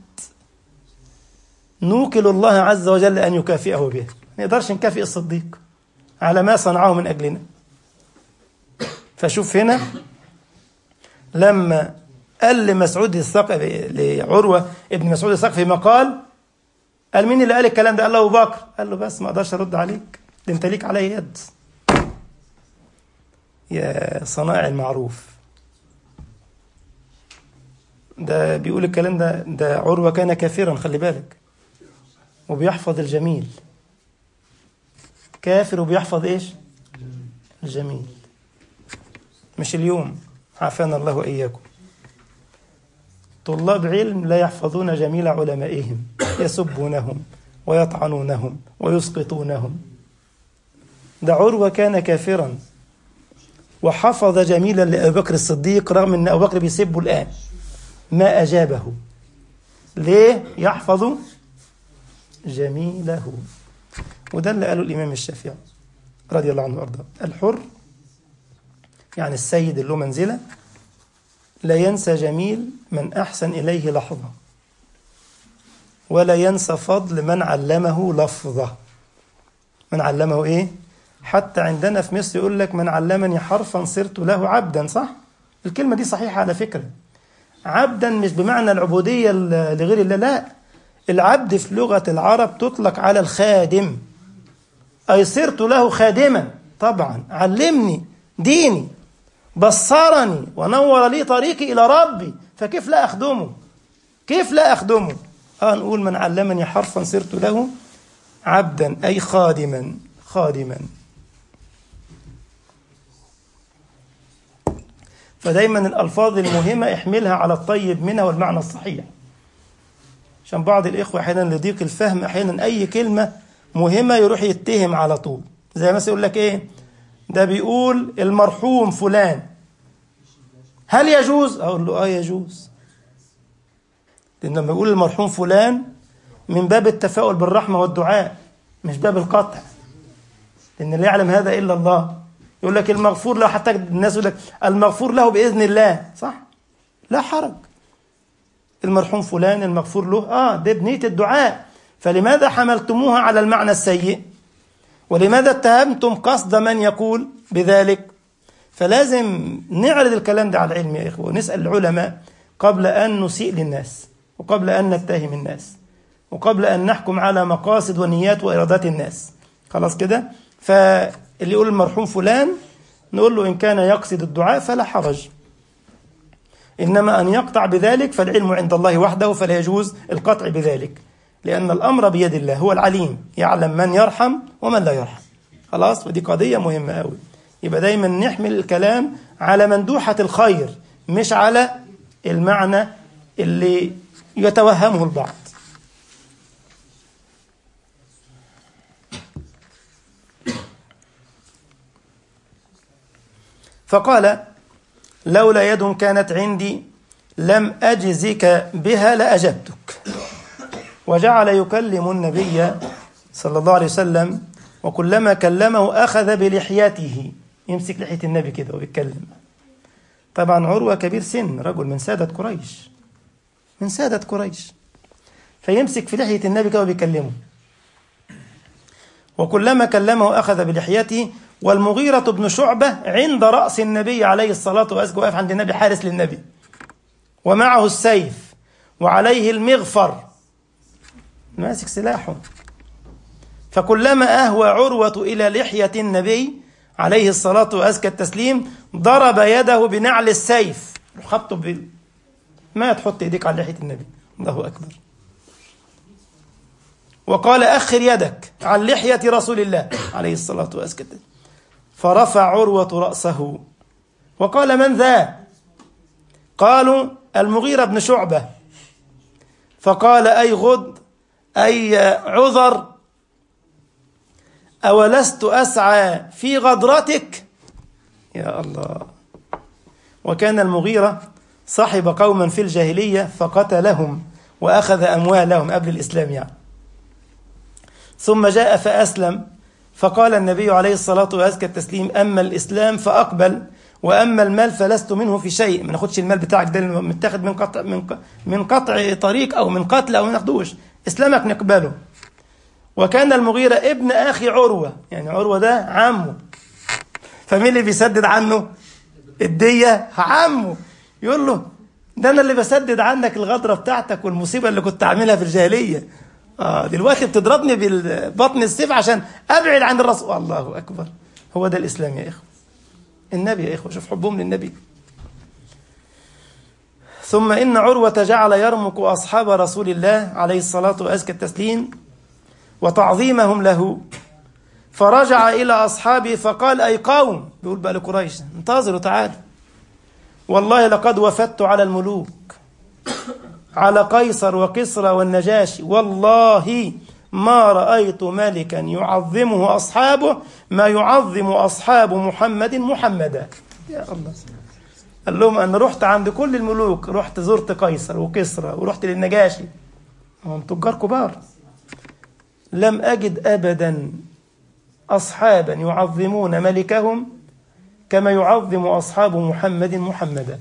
S1: نوكل الله عز وجل أن يكافئه بها ما نقدرش نكافئ الصديق على ما صنعه من أجلنا فشوف هنا لما قال لمسعود الثقفي لعروة ابن مسعود الثقفي ما قال قال مين اللي قال الكلام ده قال له أبو بكر قال له بس ما أقدرش أرد عليك ده أنت ليك علي يد يا صنائع المعروف ده بيقول الكلام ده ده عروة كان كافرا خلي بالك وبيحفظ الجميل كافر وبيحفظ ايش الجميل مش اليوم عافانا الله وإياكم طلاب علم لا يحفظون جميل علمائهم يسبونهم ويطعنونهم ويسقطونهم ده عروة كان كافرا وحفظ جميلا لأبي بكر الصديق رغم أن أبو بكر بيسبه الآن ما أجابه ليه يحفظ جميله وده اللي قاله الإمام الشافعي رضي الله عنه وأرضاه الحر يعني السيد اللي له منزلة لا ينسى جميل من أحسن إليه لحظة ولا ينسى فضل من علمه لفظة من علمه إيه؟ حتى عندنا في مصر يقول لك من علمني حرفا صرت له عبدا صح؟ الكلمة دي صحيحة على فكرة عبدا مش بمعنى العبودية لغير الله لا العبد في لغة العرب تطلق على الخادم أي صرت له خادما طبعا علمني ديني بصرني ونور لي طريقي إلى ربي فكيف لا أخدمه كيف لا أخدمه آه نقول من علمني حرفا صرت له عبدا أي خادما خادما فدايما الألفاظ المهمة احملها على الطيب منها والمعنى الصحيح عشان بعض الإخوة أحيانا لضيق الفهم أحيانا أي كلمة مهمة يروح يتهم على طول زي مثلا يقول لك إيه ده بيقول المرحوم فلان هل يجوز أقول له آه يجوز لأن لما يقول المرحوم فلان من باب التفاؤل بالرحمة والدعاء مش باب القطع لأن لا يعلم هذا إلا الله يقول لك المغفور له حتى الناس يقول لك المغفور له بإذن الله صح لا حرج المرحوم فلان المغفور له آه ده بنية الدعاء فلماذا حملتموها على المعنى السيء ولماذا اتهمتم قصد من يقول بذلك فلازم نعرض الكلام ده على العلم يا إخوة ونسأل العلماء قبل أن نسيء للناس وقبل أن نتهم الناس وقبل أن نحكم على مقاصد ونيات وإرادات الناس خلاص كده فاللي يقول المرحوم فلان نقول له إن كان يقصد الدعاء فلا حرج إنما أن يقطع بذلك فالعلم عند الله وحده فلا يجوز القطع بذلك لأن الأمر بيد الله هو العليم يعلم من يرحم ومن لا يرحم خلاص ودي قضية مهمة أوي يبقى دايما نحمل الكلام على مندوحة الخير مش على المعنى اللي يتوهمه البعض فقال لولا يد كانت عندي لم أجزك بها لأجبتك وجعل يكلم النبي صلى الله عليه وسلم وكلما كلمه أخذ بلحيته يمسك لحية النبي كده ويتكلم طبعا عروة كبير سن رجل من سادة قريش من سادة قريش فيمسك في لحية النبي كده وبيكلمه وكلما كلمه أخذ بلحيته والمغيرة بن شعبة عند رأس النبي عليه الصلاة والسلام واقف عند النبي حارس للنبي ومعه السيف وعليه المغفر ماسك سلاحه فكلما أهوى عروة إلى لحية النبي عليه الصلاة وأزكى التسليم ضرب يده بنعل السيف خبطه بال ما تحط ايديك على لحية النبي الله أكبر وقال أخر يدك عن لحية رسول الله عليه الصلاة وأزكى التسليم فرفع عروة رأسه وقال من ذا قالوا المغيرة بن شعبة فقال أي غد أي عذر أولست أسعى في غدرتك يا الله وكان المغيرة صاحب قوما في الجاهلية فقتلهم وأخذ أموالهم قبل الإسلام يعني ثم جاء فأسلم فقال النبي عليه الصلاة وأزكى التسليم أما الإسلام فأقبل وأما المال فلست منه في شيء ما ناخدش المال بتاعك ده متاخد من قطع من من قطع طريق أو من قتل أو ما ناخدوش إسلامك نقبله وكان المغيرة ابن أخي عروة يعني عروة ده عمه فمين اللي بيسدد عنه الدية عمه يقول له ده أنا اللي بسدد عنك الغدرة بتاعتك والمصيبة اللي كنت عاملها في الجاهلية آه دلوقتي بتضربني بالبطن السيف عشان أبعد عن الرسول الله أكبر هو ده الإسلام يا إخوة النبي يا إخوة شوف حبهم للنبي ثم إن عروة جعل يرمق أصحاب رسول الله عليه الصلاة وأزكى التسليم وتعظيمهم له فرجع إلى أصحابه فقال أي قوم بيقول بقى لقريش انتظروا تعالوا والله لقد وفدت على الملوك على قيصر وكسرى والنجاشي والله ما رأيت ملكا يعظمه أصحابه ما يعظم أصحاب محمد محمدا يا الله قال لهم أنا رحت عند كل الملوك رحت زرت قيصر وكسرى ورحت للنجاشي هم تجار كبار لم أجد أبدا أصحابا يعظمون ملكهم كما يعظم أصحاب محمد محمدا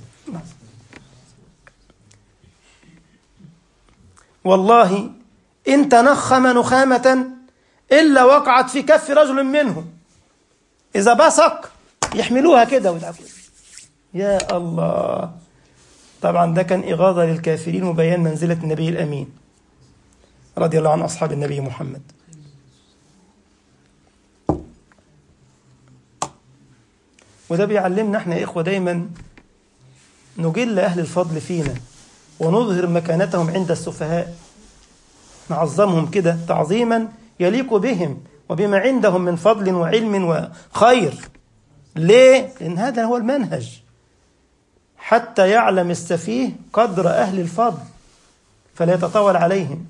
S1: والله إن تنخم نخامة إلا وقعت في كف رجل منهم إذا بصق يحملوها كده ويلعبوا يا الله طبعا ده كان إغاظة للكافرين وبيان منزلة النبي الأمين رضي الله عن أصحاب النبي محمد وده بيعلمنا احنا يا إخوة دايما نجل أهل الفضل فينا ونظهر مكانتهم عند السفهاء نعظمهم كده تعظيما يليق بهم وبما عندهم من فضل وعلم وخير ليه؟ لأن هذا هو المنهج حتى يعلم السفيه قدر أهل الفضل فلا يتطاول عليهم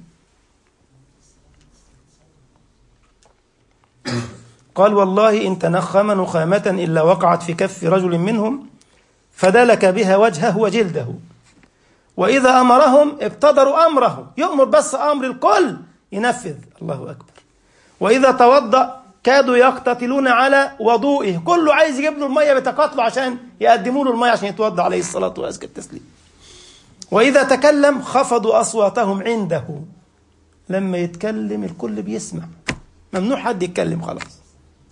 S1: قال والله إن تنخم نخامة إلا وقعت في كف رجل منهم فدلك بها وجهه وجلده وإذا أمرهم ابتدروا أمره يؤمر بس أمر الكل ينفذ الله أكبر وإذا توضأ كادوا يقتتلون على وضوئه كله عايز يجيب له المية بيتقاتلوا عشان يقدموا له المية عشان يتوضأ عليه الصلاة وأزكى التسليم وإذا تكلم خفضوا أصواتهم عنده لما يتكلم الكل بيسمع ممنوع حد يتكلم خلاص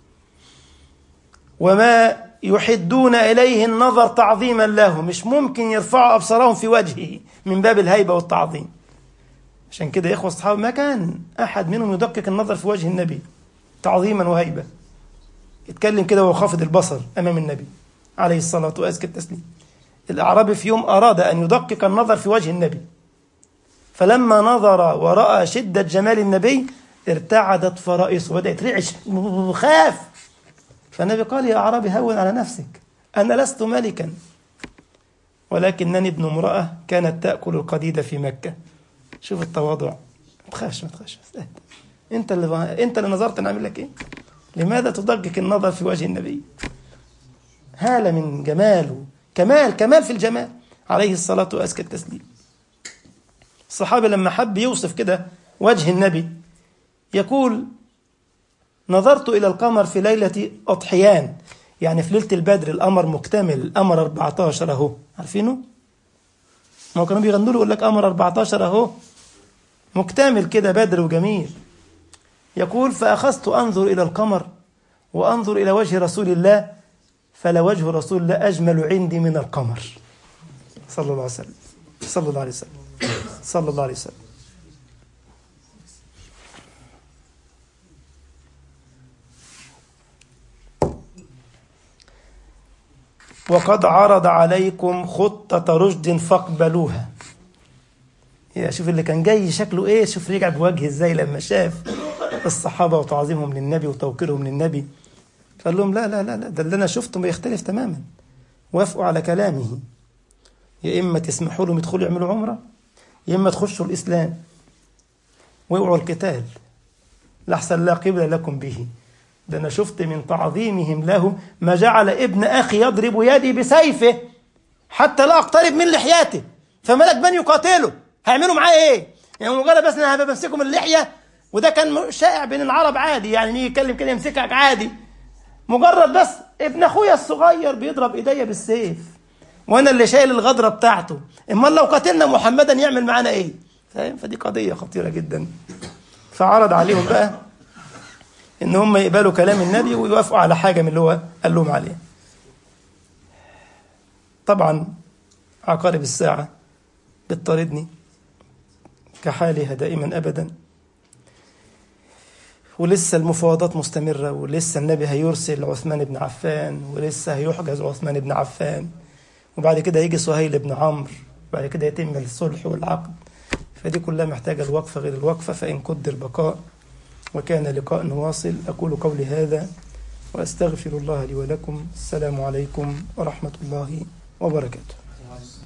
S1: وما يحدون إليه النظر تعظيما له مش ممكن يرفعوا أبصارهم في وجهه من باب الهيبة والتعظيم عشان كده يا إخوة الصحابة ما كان أحد منهم يدقق النظر في وجه النبي تعظيما وهيبة اتكلم كده وهو خافض البصر أمام النبي عليه الصلاة وأزكى التسليم الأعرابي في يوم أراد أن يدقق النظر في وجه النبي فلما نظر ورأى شدة جمال النبي ارتعدت فرائصه بدأت رعش خاف فالنبي قال يا أعرابي هون على نفسك أنا لست ملكا ولكنني ابن امرأة كانت تأكل القديد في مكة شوف التواضع ما تخافش ما تخافش انت اللي انت اللي نظرت نعمل لك ايه لماذا تدقق النظر في وجه النبي هالة من جماله كمال كمال في الجمال عليه الصلاة وأزكى التسليم الصحابي لما حب يوصف كده وجه النبي يقول نظرت إلى القمر في ليلة أضحيان يعني في ليلة البدر القمر مكتمل القمر 14 أهو عارفينه؟ ما كانوا بيغنوا له يقول لك قمر 14 أهو مكتمل كده بدر وجميل يقول فأخذت أنظر إلى القمر وأنظر إلى وجه رسول الله فلوجه رسول الله أجمل عندي من القمر صلى الله عليه وسلم صلى الله عليه وسلم صلى الله عليه وسلم وقد عرض عليكم خطة رشد فاقبلوها يا شوف اللي كان جاي شكله ايه شوف رجع بوجه ازاي لما شاف الصحابة وتعظيمهم للنبي وتوقيرهم للنبي قال لهم لا لا لا لا ده اللي انا شفته بيختلف تماما وافقوا على كلامه يا اما تسمحوا لهم يدخلوا يعملوا عمره يا اما تخشوا الاسلام واوعوا القتال لحسن لا قبل لكم به ده انا شفت من تعظيمهم له ما جعل ابن اخي يضرب يدي بسيفه حتى لا اقترب من لحيته فملك من يقاتله هيعملوا معاه ايه؟ يعني مجرد بس انا بمسكه من اللحيه وده كان شائع بين العرب عادي يعني يجي يتكلم كده يمسكك عادي مجرد بس ابن اخويا الصغير بيضرب ايديا بالسيف وانا اللي شايل الغدره بتاعته امال لو قتلنا محمدا يعمل معانا ايه فاهم فدي قضيه خطيره جدا فعرض عليهم بقى ان هم يقبلوا كلام النبي ويوافقوا على حاجه من اللي هو قال لهم عليها طبعا عقارب الساعه بتطاردني كحالها دائما ابدا ولسه المفاوضات مستمرة ولسه النبي هيرسل عثمان بن عفان ولسه هيحجز عثمان بن عفان وبعد كده يجي سهيل بن عمرو وبعد كده يتم الصلح والعقد فدي كلها محتاجة الوقفة غير الوقفة فإن قدر بقاء وكان لقاء واصل أقول قولي هذا وأستغفر الله لي ولكم السلام عليكم ورحمة الله وبركاته